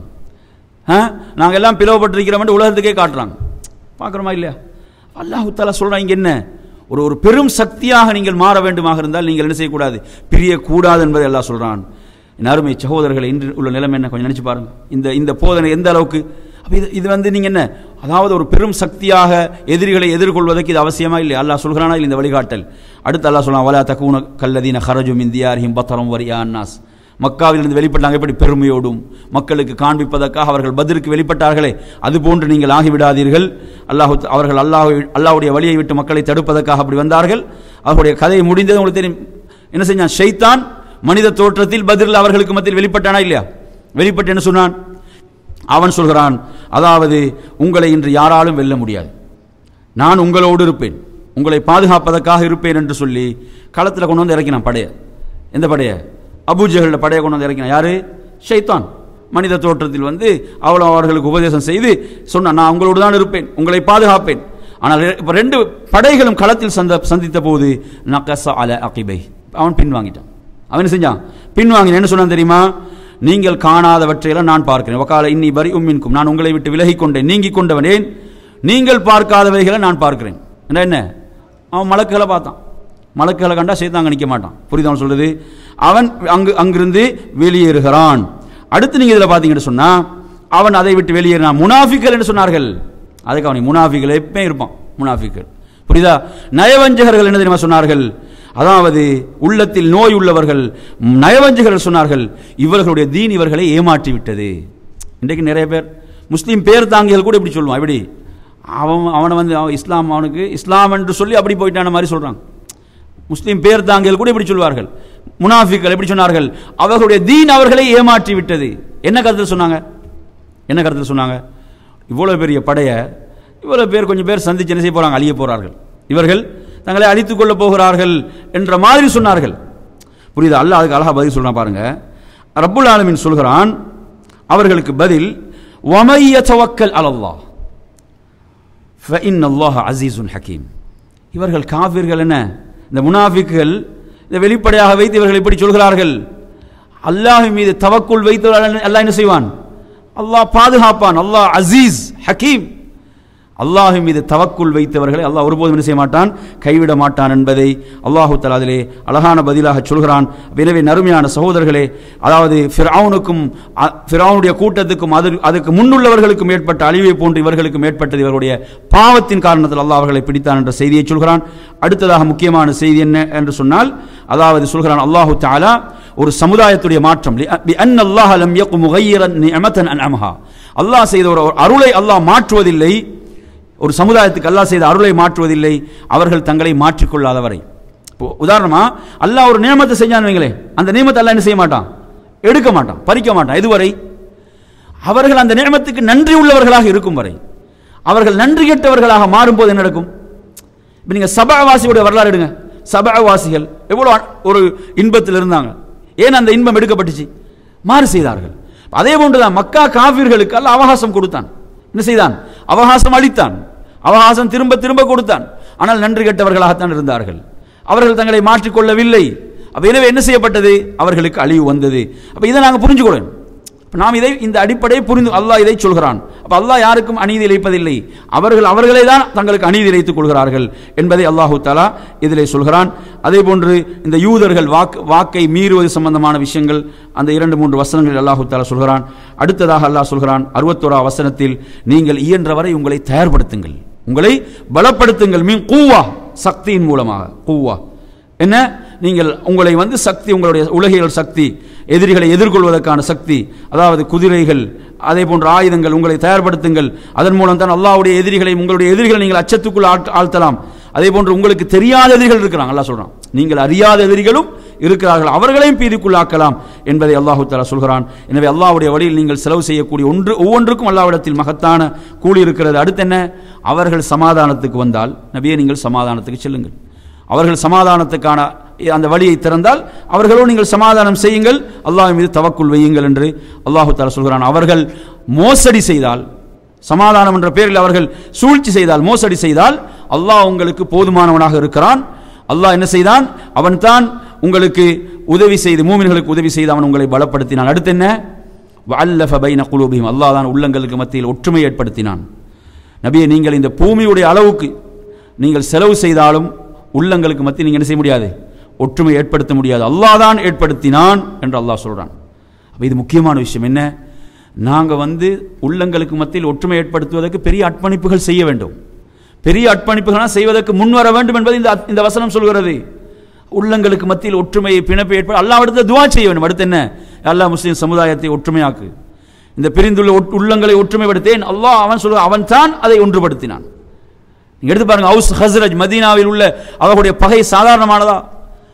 ஆ நாங்கள் எல்லாம் பிளவுபட்டிருக்கிறோம் உலகத்துக்கே காட்டுறாங்க பார்க்குறோமா இல்லையா அல்லாஹு தாலா சொல்கிறான் இங்கே என்ன ஒரு ஒரு பெரும் சக்தியாக நீங்கள் மாற வேண்டுமாக இருந்தால் நீங்கள் என்ன செய்யக்கூடாது பிரியக்கூடாது என்பதை எல்லாம் சொல்கிறான் என் அருமை சகோதரர்களை இன்று உள்ள நிலைமை என்ன கொஞ்சம் நினைச்சு பாருங்க இந்த இந்த போதனை எந்த அளவுக்கு அப்ப இது இது வந்து நீங்க என்ன அதாவது ஒரு பெரும் சக்தியாக எதிரிகளை எதிர்கொள்வதற்கு இது அவசியமா இல்லை அல்லாஹ் சொல்கிறானா இல்லை இந்த வழிகாட்டல் அடுத்து அல்லாஹ் சொல்லலாம் வலா தக்கூன கல்லதீன ஹரஜும் இந்தியாரிஹிம் பத்தரம் வரியா அன்னாஸ் மக்காவிலிருந்து வெளிப்பட்டாங்க எப்படி பெருமையோடும் மக்களுக்கு காண்பிப்பதற்காக அவர்கள் பதிலுக்கு வெளிப்பட்டார்களே அதுபோன்று நீங்கள் ஆகிவிடாதீர்கள் அல்லாஹு அவர்கள் அல்லாஹ் அல்லாஹ்வுடைய வழியை விட்டு மக்களை தடுப்பதற்காக அப்படி வந்தார்கள் அவர்களுடைய கதை முடிந்தது உங்களுக்கு தெரியும் என்ன செஞ்சான் ஷைத்தான் மனித தோற்றத்தில் பதில் அவர்களுக்கு மத்தியில் வெளிப்பட்டானா இல்லையா வெளிப்பட்டு என்ன சொன்னான் அவன் சொல்கிறான் அதாவது உங்களை இன்று யாராலும் வெல்ல முடியாது நான் உங்களோடு இருப்பேன் உங்களை பாதுகாப்பதற்காக இருப்பேன் என்று சொல்லி களத்தில் கொண்டு வந்து இறக்கினான் படைய எந்த படைய அபூஜகளில் படையை கொண்டு வந்து இறக்கினான் யாரு ஷைத்தான் மனித தோற்றத்தில் வந்து அவ்வளோ அவர்களுக்கு உபதேசம் செய்து சொன்னான் நான் உங்களோடு தான் இருப்பேன் உங்களை பாதுகாப்பேன் ஆனால் இப்போ ரெண்டு படைகளும் களத்தில் சந்த சந்தித்த போது நக்கச அல அகிபை அவன் பின்வாங்கிட்டான் அவன் என்ன செஞ்சான் பின்வாங்கின என்ன சொன்னான் தெரியுமா நீங்கள் காணாதவற்றையெல்லாம் நான் பார்க்கிறேன் வக்கால இன்னி வரி உம்மின்கும் நான் உங்களை விட்டு விலகிக் கொண்டேன் நீங்கிக் கொண்டவனேன் நீங்கள் பார்க்காதவைகளை நான் பார்க்கிறேன் என்ன என்ன அவன் மலக்குகளை பார்த்தான் மலக்குகளை கண்டா சேத்தாங்க நிற்க மாட்டான் புரியுதா அவன் சொல்றது அவன் அங்கு அங்கிருந்து வெளியேறுகிறான் அடுத்து நீங்க இதில் பார்த்தீங்கன்னு சொன்னா அவன் அதை விட்டு வெளியேறினான் முனாஃபிக்கள் என்று சொன்னார்கள் அதுக்கு அவனை முனாஃபிகள் எப்பயும் இருப்பான் முனாஃபிக்கள் புரியுதா நயவஞ்சகர்கள் என்ன தெரியுமா சொன்னார்கள் அதாவது உள்ளத்தில் நோய் உள்ளவர்கள் நயவஞ்சகர்கள் சொன்னார்கள் இவர்களுடைய தீன் இவர்களை ஏமாற்றி விட்டது இன்றைக்கு நிறைய பேர் முஸ்லீம் பேர் தாங்கிகள் கூட இப்படி சொல்லுவான் இப்படி அவன் அவனை வந்து அவன் இஸ்லாம் அவனுக்கு இஸ்லாம் என்று சொல்லி அப்படி போயிட்டான மாதிரி சொல்றாங்க முஸ்லீம் பேர் தாங்கிகள் கூட இப்படி சொல்வார்கள் முனாஃபிக்கள் எப்படி சொன்னார்கள் அவர்களுடைய தீன் அவர்களை ஏமாற்றி விட்டது என்ன கருத்தில் சொன்னாங்க என்ன கருத்தில் சொன்னாங்க இவ்வளவு பெரிய படைய இவ்வளவு பேர் கொஞ்சம் பேர் சந்திச்சு என்ன செய்ய போறாங்க அழிய போறார்கள் இவர்கள் தங்களை அழித்துக் கொள்ள போகிறார்கள் என்ற மாதிரி சொன்னார்கள் புரியுதா அல்லாஹ் அதுக்கு அழகா பதில் சொல்றான் பாருங்க ரப்புல் ஆலமீன் சொல்கிறான் அவர்களுக்கு பதில் வமைய தவக்கல் அலல்லாஹ் ஃபஇன் அல்லாஹ் அசீசுன் ஹக்கீம் இவர்கள் காஃபிர்கள் என்ன இந்த முனாஃபிக்குகள் இதை வெளிப்படையாக வைத்து இவர்கள் இப்படி சொல்கிறார்கள் அல்லாஹ் மீது தவக்குள் வைத்து அல்லாஹ் என்ன செய்வான் அல்லாஹ் பாதுகாப்பான் அல்லாஹ் அசீஸ் ஹக்கீம் அல்லாஹ் மீது தவக்குள் வைத்தவர்களை அல்லாஹ் ஒருபோதும் என்ன செய்ய மாட்டான் கைவிட மாட்டான் என்பதை அல்லாஹு தலா அதிலே அழகான பதிலாக சொல்கிறான் எனவே நறுமையான சகோதரர்களே அதாவது ஃபிரௌனுக்கும் அ- ஃபிரௌனுடைய கூட்டத்துக்கும் அது அதுக்கு முன்னுள்ளவர்களுக்கும் ஏற்பட்ட அழிவை போன்று இவர்களுக்கும் ஏற்பட்டது இவருடைய பாவத்தின் காரணத்தில் அல்லாஹ் அவர்களை பிடித்தான் என்ற செய்தியை சொல்கிறான் அடுத்ததாக முக்கியமான செய்தி என்ன என்று சொன்னால் அதாவது சொல்கிறான் அல்லாஹு தஆலா ஒரு சமுதாயத்துடைய மாற்றம் அன் அல்லாஹ் லம் யகு முகையிரன் நிஅமத்தன் அன்அமஹா அல்லாஹ் செய்த ஒரு ஒரு அருளை அல்லாஹ் மாற்றுவதில்லை ஒரு சமுதாயத்துக்கு அல்லாஹ் செய்த அருளை மாற்றுவதில்லை அவர்கள் தங்களை மாற்றிக்கொள்ளாதவரை இப்போ உதாரணமா அல்லாஹ் ஒரு நியமத்தை செஞ்சான்னு வைங்களே அந்த நியமத்தை அல்லாஹ் என்ன செய்ய மாட்டான் எடுக்க மாட்டான் பறிக்க மாட்டான் இதுவரை அவர்கள் அந்த நியமத்துக்கு நன்றி உள்ளவர்களாக இருக்கும் வரை அவர்கள் நன்றி கெட்டவர்களாக மாறும்போது என்ன நடக்கும் இப்போ நீங்கள் சபாவாசியுடைய வரலாறு எடுங்க சபாவாசிகள் எவ்வளோ அ- ஒரு இன்பத்தில் இருந்தாங்க ஏன் அந்த இன்பம் எடுக்கப்பட்டுச்சு மாறு செய்தார்கள் அதே போன்றுதான் மக்கா காஃபிர்களுக்கு அல்ல அவகாசம் கொடுத்தான் என்ன செய்தான் அவகாசம் அளித்தான் அவகாசம் திரும்ப திரும்ப கொடுத்தான் ஆனால் நன்றி கெட்டவர்களாகத்தான் இருந்தார்கள் அவர்கள் தங்களை மாற்றிக்கொள்ளவில்லை அப்ப எனவே என்ன செய்யப்பட்டது அவர்களுக்கு அழிவு வந்தது அப்ப இதை நாங்கள் புரிஞ்சுக்கொள்ளணும் அப்ப நாம் இதை இந்த அடிப்படையை புரிந்து அல்லாஹ் இதை சொல்கிறான் அப்ப அல்லாஹ் யாருக்கும் அநீதி இழைப்பதில்லை அவர்கள் அவர்களே தான் தங்களுக்கு அநீதி இழைத்துக் கொள்கிறார்கள் என்பதை அல்லாஹு தஆலா இதிலே சொல்கிறான் அதே போன்று இந்த யூதர்கள் வாக்கு வாக்கை மீறுவது சம்பந்தமான விஷயங்கள் அந்த இரண்டு மூன்று வசனங்களில் அல்லாஹு தஆலா சொல்கிறான் அடுத்ததாக அல்லாஹ் சொல்கிறான் அறுபத்தோரா வசனத்தில் நீங்கள் இயன்றவரை உங்களை தயார்படுத்துங்கள் உங்களை பலப்படுத்துங்கள் மீன் கூவா சக்தியின் மூலமாக கூவா என்ன நீங்கள் உங்களை வந்து சக்தி உங்களுடைய உலகியல் சக்தி எதிரிகளை எதிர்கொள்வதற்கான சக்தி அதாவது குதிரைகள் அதே போன்ற ஆயுதங்கள் உங்களை தயார்படுத்துங்கள் அதன் மூலம் தான் அல்லாஹ்வுடைய எதிரிகளை உங்களுடைய எதிரிகளை நீங்கள் அச்சத்துக்குள் ஆழ்த்த- ஆழ்த்தலாம் அதே போன்று உங்களுக்கு தெரியாத எதிரிகள் இருக்கிறாங்க அல்லாஹ் சொல்றான் நீங்கள் அறியாத எதிரிகளும் இருக்கிறார்கள் அவர்களையும் பீதிக்குள்ளாக்கலாம் என்பதை அல்லாஹு தஆலா சொல்கிறான் எனவே அல்லாஹ்வுடைய வழியில் நீங்கள் செலவு செய்யக்கூடிய ஒன்று ஒவ்வொன்றுக்கும் அல்லாஹ்விடத்தில் மகத்தான கூலி இருக்கிறது அடுத்து என்ன அவர்கள் சமாதானத்துக்கு வந்தால் நபியே நீங்கள் சமாதானத்துக்கு செல்லுங்கள் அவர்கள் சமாதானத்துக்கான அந்த வழியை திறந்தால் அவர்களோடு நீங்கள் சமாதானம் செய்யுங்கள் அல்லாஹ் மீது தவக்குள் வையுங்கள் என்று அல்லாஹு தாலா சொல்கிறான் அவர்கள் மோசடி செய்தால் சமாதானம் என்ற பேரில் அவர்கள் சூழ்ச்சி செய்தால் மோசடி செய்தால் அல்லாஹ் உங்களுக்கு போதுமானவனாக இருக்கிறான் அல்லாஹ் என்ன செய்தான் அவன்தான் உங்களுக்கு உதவி செய்து மூமின்களுக்கு உதவி செய்து அவன் உங்களை பலப்படுத்தினான் அடுத்து என்ன வல்லஃப பைன குலூபிஹிம் அல்லாஹ் தான் உள்ளங்களுக்கு மத்தியில் ஒற்றுமை ஏற்படுத்தினான் நபியை நீங்கள் இந்த பூமியுடைய அளவுக்கு நீங்கள் செலவு செய்தாலும் உள்ளங்களுக்கு மத்தியில் நீங்கள் என்ன செய்ய முடியாது ஒற்றுமை ஏற்படுத்த முடியாது அல்லாஹ் தான் ஏற்படுத்தினான் என்று அல்லாஹ் சொல்றான் அப்போ இது முக்கியமான விஷயம் என்ன நாங்கள் வந்து உள்ளங்களுக்கு மத்தியில் ஒற்றுமை ஏற்படுத்துவதற்கு பெரிய அர்ப்பணிப்புகள் செய்ய வேண்டும் பெரிய அர்ப்பணிப்புகள் செய்வதற்கு முன் வர வேண்டும் என்பது இந்த இந்த வசனம் சொல்கிறது உள்ளங்களுக்கு மத்தியில் ஒற்றுமையை பிணைப்பை ஏற்பட அல்லாவிடத்தில் துவா செய்ய வேண்டும் அடுத்து என்ன அல்லாஹ் முஸ்லீம் சமுதாயத்தை ஒற்றுமையாக்கு இந்த பிரிந்துள்ள ஒட்- உள்ளங்களை ஒற்றுமைப்படுத்தேன் அல்லாஹ் அவன் சொல்ல அவன் தான் அதை ஒன்றுபடுத்தினான் நீங்க எடுத்து பாருங்க ஹவுஸ் ஹஸ்ரஜ் மதீனாவில் உள்ள அவர்களுடைய பகை சாதாரணமானதா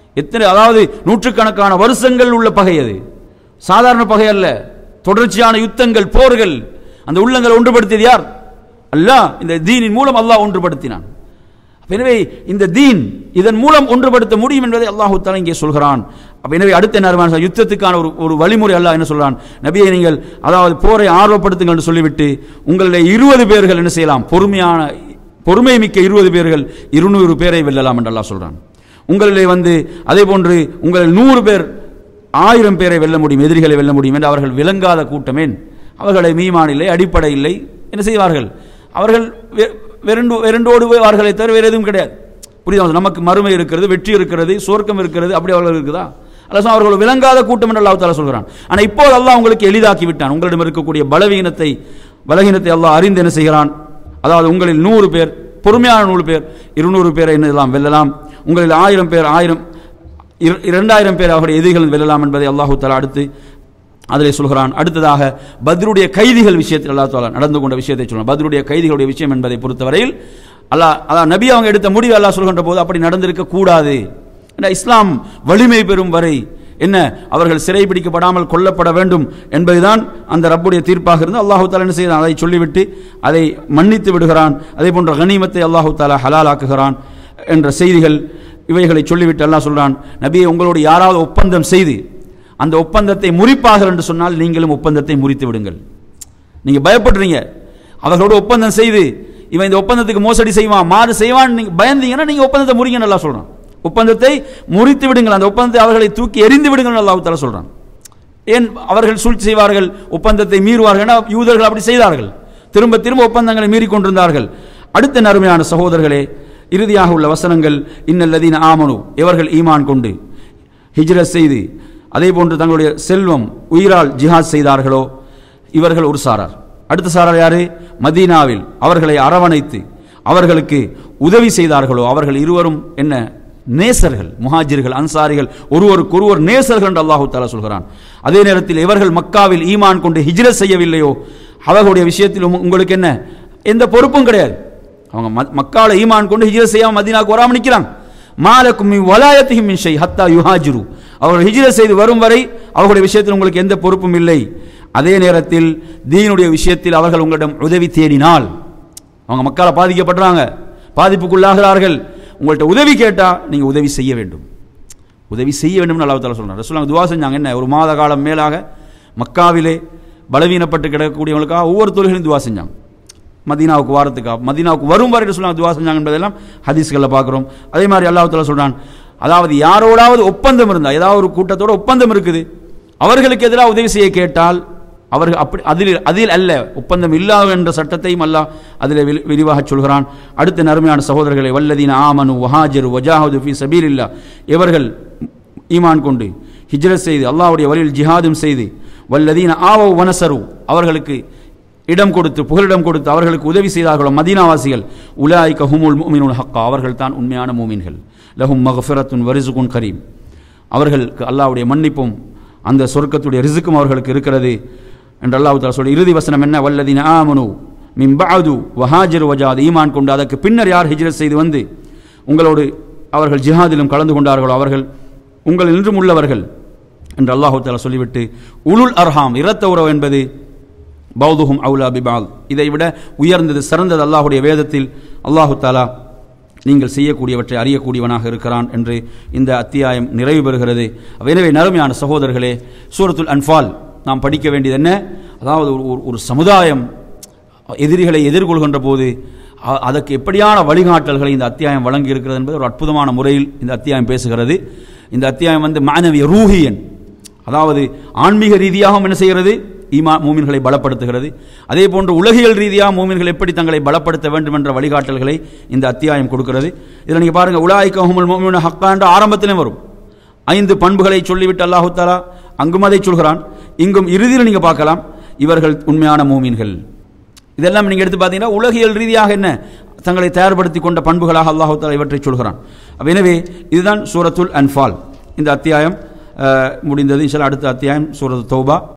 எத்தனை அதாவது நூற்றுக்கணக்கான வருஷங்கள் உள்ள பகை அது சாதாரண பகை அல்ல தொடர்ச்சியான யுத்தங்கள் போர்கள் அந்த உள்ளங்களை ஒன்றுபடுத்தியது யார் அல்லாஹ் இந்த தீனின் மூலம் அல்லாஹ் ஒன்றுபடுத்தினான் அப்ப எனவே இந்த தீன் இதன் மூலம் ஒன்றுபடுத்த முடியும் என்பதை அல்லாஹு தஆலா இங்கே சொல்கிறான் அப்ப எனவே அடுத்த நேரமான யுத்தத்துக்கான ஒரு ஒரு வழிமுறை அல்லாஹ் என்ன சொல்றான் நபியை நீங்கள் அதாவது போரை ஆர்வப்படுத்துங்கள் என்று சொல்லிவிட்டு உங்களுடைய இருபது பேர்கள் என்ன செய்யலாம் பொறுமையான பொறுமை மிக்க இருபது பேர்கள் இருநூறு பேரை வெல்லலாம் என்று அல்லாஹ் சொல்றான் உங்களிலே வந்து அதே போன்று உங்களில் நூறு பேர் ஆயிரம் பேரை வெல்ல முடியும் எதிரிகளை வெல்ல முடியும் என்று அவர்கள் விளங்காத கூட்டமேன் அவர்களை மீமான் இல்லை அடிப்படை இல்லை என்ன செய்வார்கள் அவர்கள் வெ- வெரண்டு வெரண்டோடு வார்களே தவிர வேறு எதுவும் கிடையாது புரியுதா நமக்கு மறுமை இருக்கிறது வெற்றி இருக்கிறது சுவர்க்கம் இருக்கிறது அப்படி அவர்கள் இருக்குதா அல்லது அவர்கள் விளங்காத கூட்டம் என்று அல்லாஹ் தாலா சொல்கிறான் ஆனால் இப்போது அல்லாஹ் உங்களுக்கு எளிதாக்கி விட்டான் உங்களிடம் இருக்கக்கூடிய பலவீனத்தை பலவீனத்தை அல்லாஹ் அறிந்து என்ன செய்கிறான் அதாவது உங்களில் நூறு பேர் பொறுமையான நூறு பேர் இருநூறு பேரை என்னலாம் வெல்லலாம் உங்களில் ஆயிரம் பேர் ஆயிரம் இர- இரண்டாயிரம் பேர் அவருடைய எதிரிகள் வெல்லலாம் என்பதை அல்லாஹு தஆலா அடுத்து அதிலே சொல்கிறான் அடுத்ததாக பத்ருடைய கைதிகள் விஷயத்தில் அல்லாஹ் தாலா நடந்து கொண்ட விஷயத்தை சொல்றான் பத்ருடைய கைதிகளுடைய விஷயம் என்பதை பொறுத்தவரையில் அல்லாஹ் அதான் நபி அவங்க எடுத்த முடிவு அல்லாஹ் சொல்கின்ற போது அப்படி நடந்திருக்க கூடாது ஏன்னா இஸ்லாம் வலிமை பெறும் வரை என்ன அவர்கள் சிறைபிடிக்கப்படாமல் கொல்லப்பட வேண்டும் என்பதுதான் அந்த ரப்புடைய தீர்ப்பாக இருந்து அல்லாஹு தாலா என்ன செய்தான் அதை சொல்லிவிட்டு அதை மன்னித்து விடுகிறான் அதே போன்ற கனிமத்தை அல்லாஹு தாலா ஹலாலாக்குகிறான் என்ற செய்திகள் இவைகளை சொல்லிவிட்டு அல்லாஹ் சொல்றான் நபியை உங்களோடு யாராவது ஒப்பந்தம் செய்து அந்த ஒப்பந்தத்தை முறிப்பார்கள் என்று சொன்னால் நீங்களும் ஒப்பந்தத்தை முறித்து விடுங்கள் நீங்க பயப்படுறீங்க அவர்களோடு ஒப்பந்தம் செய்து இவன் இந்த ஒப்பந்தத்துக்கு மோசடி செய்வான் மாறு செய்வான் நீங்க பயந்தீங்கன்னா நீங்க ஒப்பந்தத்தை முறிங்க நல்லா சொல்றான் ஒப்பந்தத்தை முறித்து விடுங்கள் அந்த ஒப்பந்தத்தை அவர்களை தூக்கி எறிந்து விடுங்கள் அல்லாஹ் தஆலா சொல்றான் ஏன் அவர்கள் சூழ்ச்சி செய்வார்கள் ஒப்பந்தத்தை மீறுவார்கள் என யூதர்கள் அப்படி செய்தார்கள் திரும்ப திரும்ப ஒப்பந்தங்களை மீறிக் கொண்டிருந்தார்கள் அடுத்த நறுமையான சகோதரர்களே இறுதியாக உள்ள வசனங்கள் இன்னல்லதீன ஆமனு இவர்கள் ஈமான் கொண்டு ஹிஜ்ரத் செய்து அதே போன்று தங்களுடைய செல்வம் உயிரால் ஜிஹாத் செய்தார்களோ இவர்கள் ஒரு சாரார் அடுத்த சாரார் யாரு மதீனாவில் அவர்களை அரவணைத்து அவர்களுக்கு உதவி செய்தார்களோ அவர்கள் இருவரும் என்ன நேசர்கள் முஹாஜிர்கள் அன்சாரிகள் ஒருவருக்கு ஒருவர் நேசர்கள் என்று அல்லாஹு தாலா சொல்கிறான் அதே நேரத்தில் இவர்கள் மக்காவில் ஈமான் கொண்டு ஹிஜ்ரத் செய்யவில்லையோ அவர்களுடைய விஷயத்தில் உங்க- உங்களுக்கு என்ன எந்த பொறுப்பும் கிடையாது அவங்க ம- மக்கால ஈமான் கொண்டு ஹிஜ்ரத் செய்யாம மதீனாக்கு வராம நிற்கிறாங்க மாலக்கும் வலாயத்திஹிம் மின் ஷை ஹத்தா யுஹாஜிரு அவர்கள் ஹிஜ்ரத் செய்து வரும் வரை அவர்களுடைய விஷயத்தில் உங்களுக்கு எந்த பொறுப்பும் இல்லை அதே நேரத்தில் தீனுடைய விஷயத்தில் அவர்கள் உங்களிடம் உதவி தேடினால் அவங்க மக்கால பாதிக்கப்படுறாங்க பாதிப்புக்குள்ளாகிறார்கள் உங்கள்ட்ட உதவி கேட்டா நீங்க உதவி செய்ய வேண்டும் உதவி செய்ய வேண்டும் அல்லாஹ் தாலா சொல்றாங்க ரசூலுல்லாஹ் துவா செஞ்சாங்க என்ன ஒரு மாத காலம் மேலாக மக்காவிலே பலவீனப்பட்டு கிடக்கக்கூடியவங்களுக்காக ஒவ்வொரு தொழில்களையும் துவா செஞ்சாங்க மதீனாவுக்கு வாரத்துக்காக மதீனாவுக்கு வரும் வரை ரசூலுல்லாஹ் துவா செஞ்சாங்க என்பதெல்லாம் ஹதீஸ்களில் பார்க்குறோம் அதே மாதிரி அல்லாஹ் தாலா சொல்றான் அதாவது யாரோடாவது ஒப்பந்தம் இருந்தால் ஏதாவது ஒரு கூட்டத்தோட ஒப்பந்தம் இருக்குது அவர்களுக்கு எதிராக உதவி செய்ய கேட்டால் அவர்கள் அப்படி அதில் அதில் அல்ல ஒப்பந்தம் இல்லாத என்ற சட்டத்தையும் அல்லாஹ் அதில் வி- விரிவாக சொல்கிறான் அடுத்த நறுமையான சகோதரர்களை வல்லதீன ஆமனு வஹாஜரு வஜாஹது ஃபி சபீலில்லா இவர்கள் ஈமான் கொண்டு ஹிஜ்ரத் செய்து அல்லாஹ்வுடைய வழியில் ஜிஹாதும் செய்து வல்லதீன ஆவவ் வனசரு அவர்களுக்கு இடம் கொடுத்து புகலிடம் கொடுத்து அவர்களுக்கு உதவி செய்தார்களோ மதீனாவாசிகள் உலாய்க ஹுமுல் முமினுல் ஹக்கா அவர்கள் தான் உண்மையான மூமின்கள் லஹும் மகஃபிரத்துன் வரிசுகுன் கரீம் அவர்களுக்கு அல்லாஹ்வுடைய மன்னிப்பும் அந்த சொர்க்கத்துடைய ரிசுக்கும் அவர்களுக்கு இருக்கிறது என்று அல்லாஹ் தஆலா சொல்லி இறுதி வசனம் என்ன வல்லதீன ஆமனு மின் பஅது வஹாஜிரு வஜாத் ஈமான் கொண்டு அதற்கு பின்னர் யார் ஹிஜ்ரத் செய்து வந்து உங்களோடு அவர்கள் ஜிஹாதிலும் கலந்து கொண்டார்களோ அவர்கள் உங்கள் இன்றும் உள்ளவர்கள் என்று அல்லாஹு தஆலா சொல்லிவிட்டு உலுல் அர்ஹாம் இரத்த உறவு என்பது பௌதுஹும் அவுலா பிபால் இதை விட உயர்ந்தது சிறந்தது அல்லாஹுடைய வேதத்தில் அல்லாஹு தாலா நீங்கள் செய்யக்கூடியவற்றை அறியக்கூடியவனாக இருக்கிறான் என்று இந்த அத்தியாயம் நிறைவு பெறுகிறது எனவே நறுமையான சகோதரர்களே சூரத்துல் அன்ஃபால் நாம் படிக்க வேண்டியது என்ன அதாவது ஒரு ஒரு- ஒரு சமுதாயம் எதிரிகளை எதிர்கொள்கின்ற போது அ- அதற்கு எப்படியான வழிகாட்டல்களை இந்த அத்தியாயம் வழங்கி இருக்கிறது என்பது ஒரு அற்புதமான முறையில் இந்த அத்தியாயம் பேசுகிறது இந்த அத்தியாயம் வந்து மானவிய ரூஹியன் அதாவது ஆன்மீக ரீதியாகவும் என்ன செய்கிறது ஈமா மூமின்களை பலப்படுத்துகிறது அதே போன்று உலகியல் ரீதியாக மூமின்கள் எப்படி தங்களை பலப்படுத்த வேண்டும் என்ற வழிகாட்டல்களை இந்த அத்தியாயம் கொடுக்கிறது இதில் நீங்கள் பாருங்க உலாய்க்கஹுமுல் மூமின ஹக்கா என்ற ஆரம்பத்திலே வரும் ஐந்து பண்புகளை சொல்லிவிட்டு அல்லாஹு தாலா அங்கும் அதை சொல்கிறான் இங்கும் இறுதியில் நீங்கள் பார்க்கலாம் இவர்கள் உண்மையான மூமின்கள் இதெல்லாம் நீங்கள் எடுத்து பார்த்தீங்கன்னா உலகியல் ரீதியாக என்ன தங்களை தயார்படுத்தி கொண்ட பண்புகளாக அல்லாஹு தாலா இவற்றை சொல்கிறான் அப்ப எனவே இதுதான் சூரத்துல் அன்ஃபால் இந்த அத்தியாயம் அஹ், முடிந்தது இன்ஷா அல்லாஹ் அடுத்த அத்தியாயம் சூரத்து தௌபா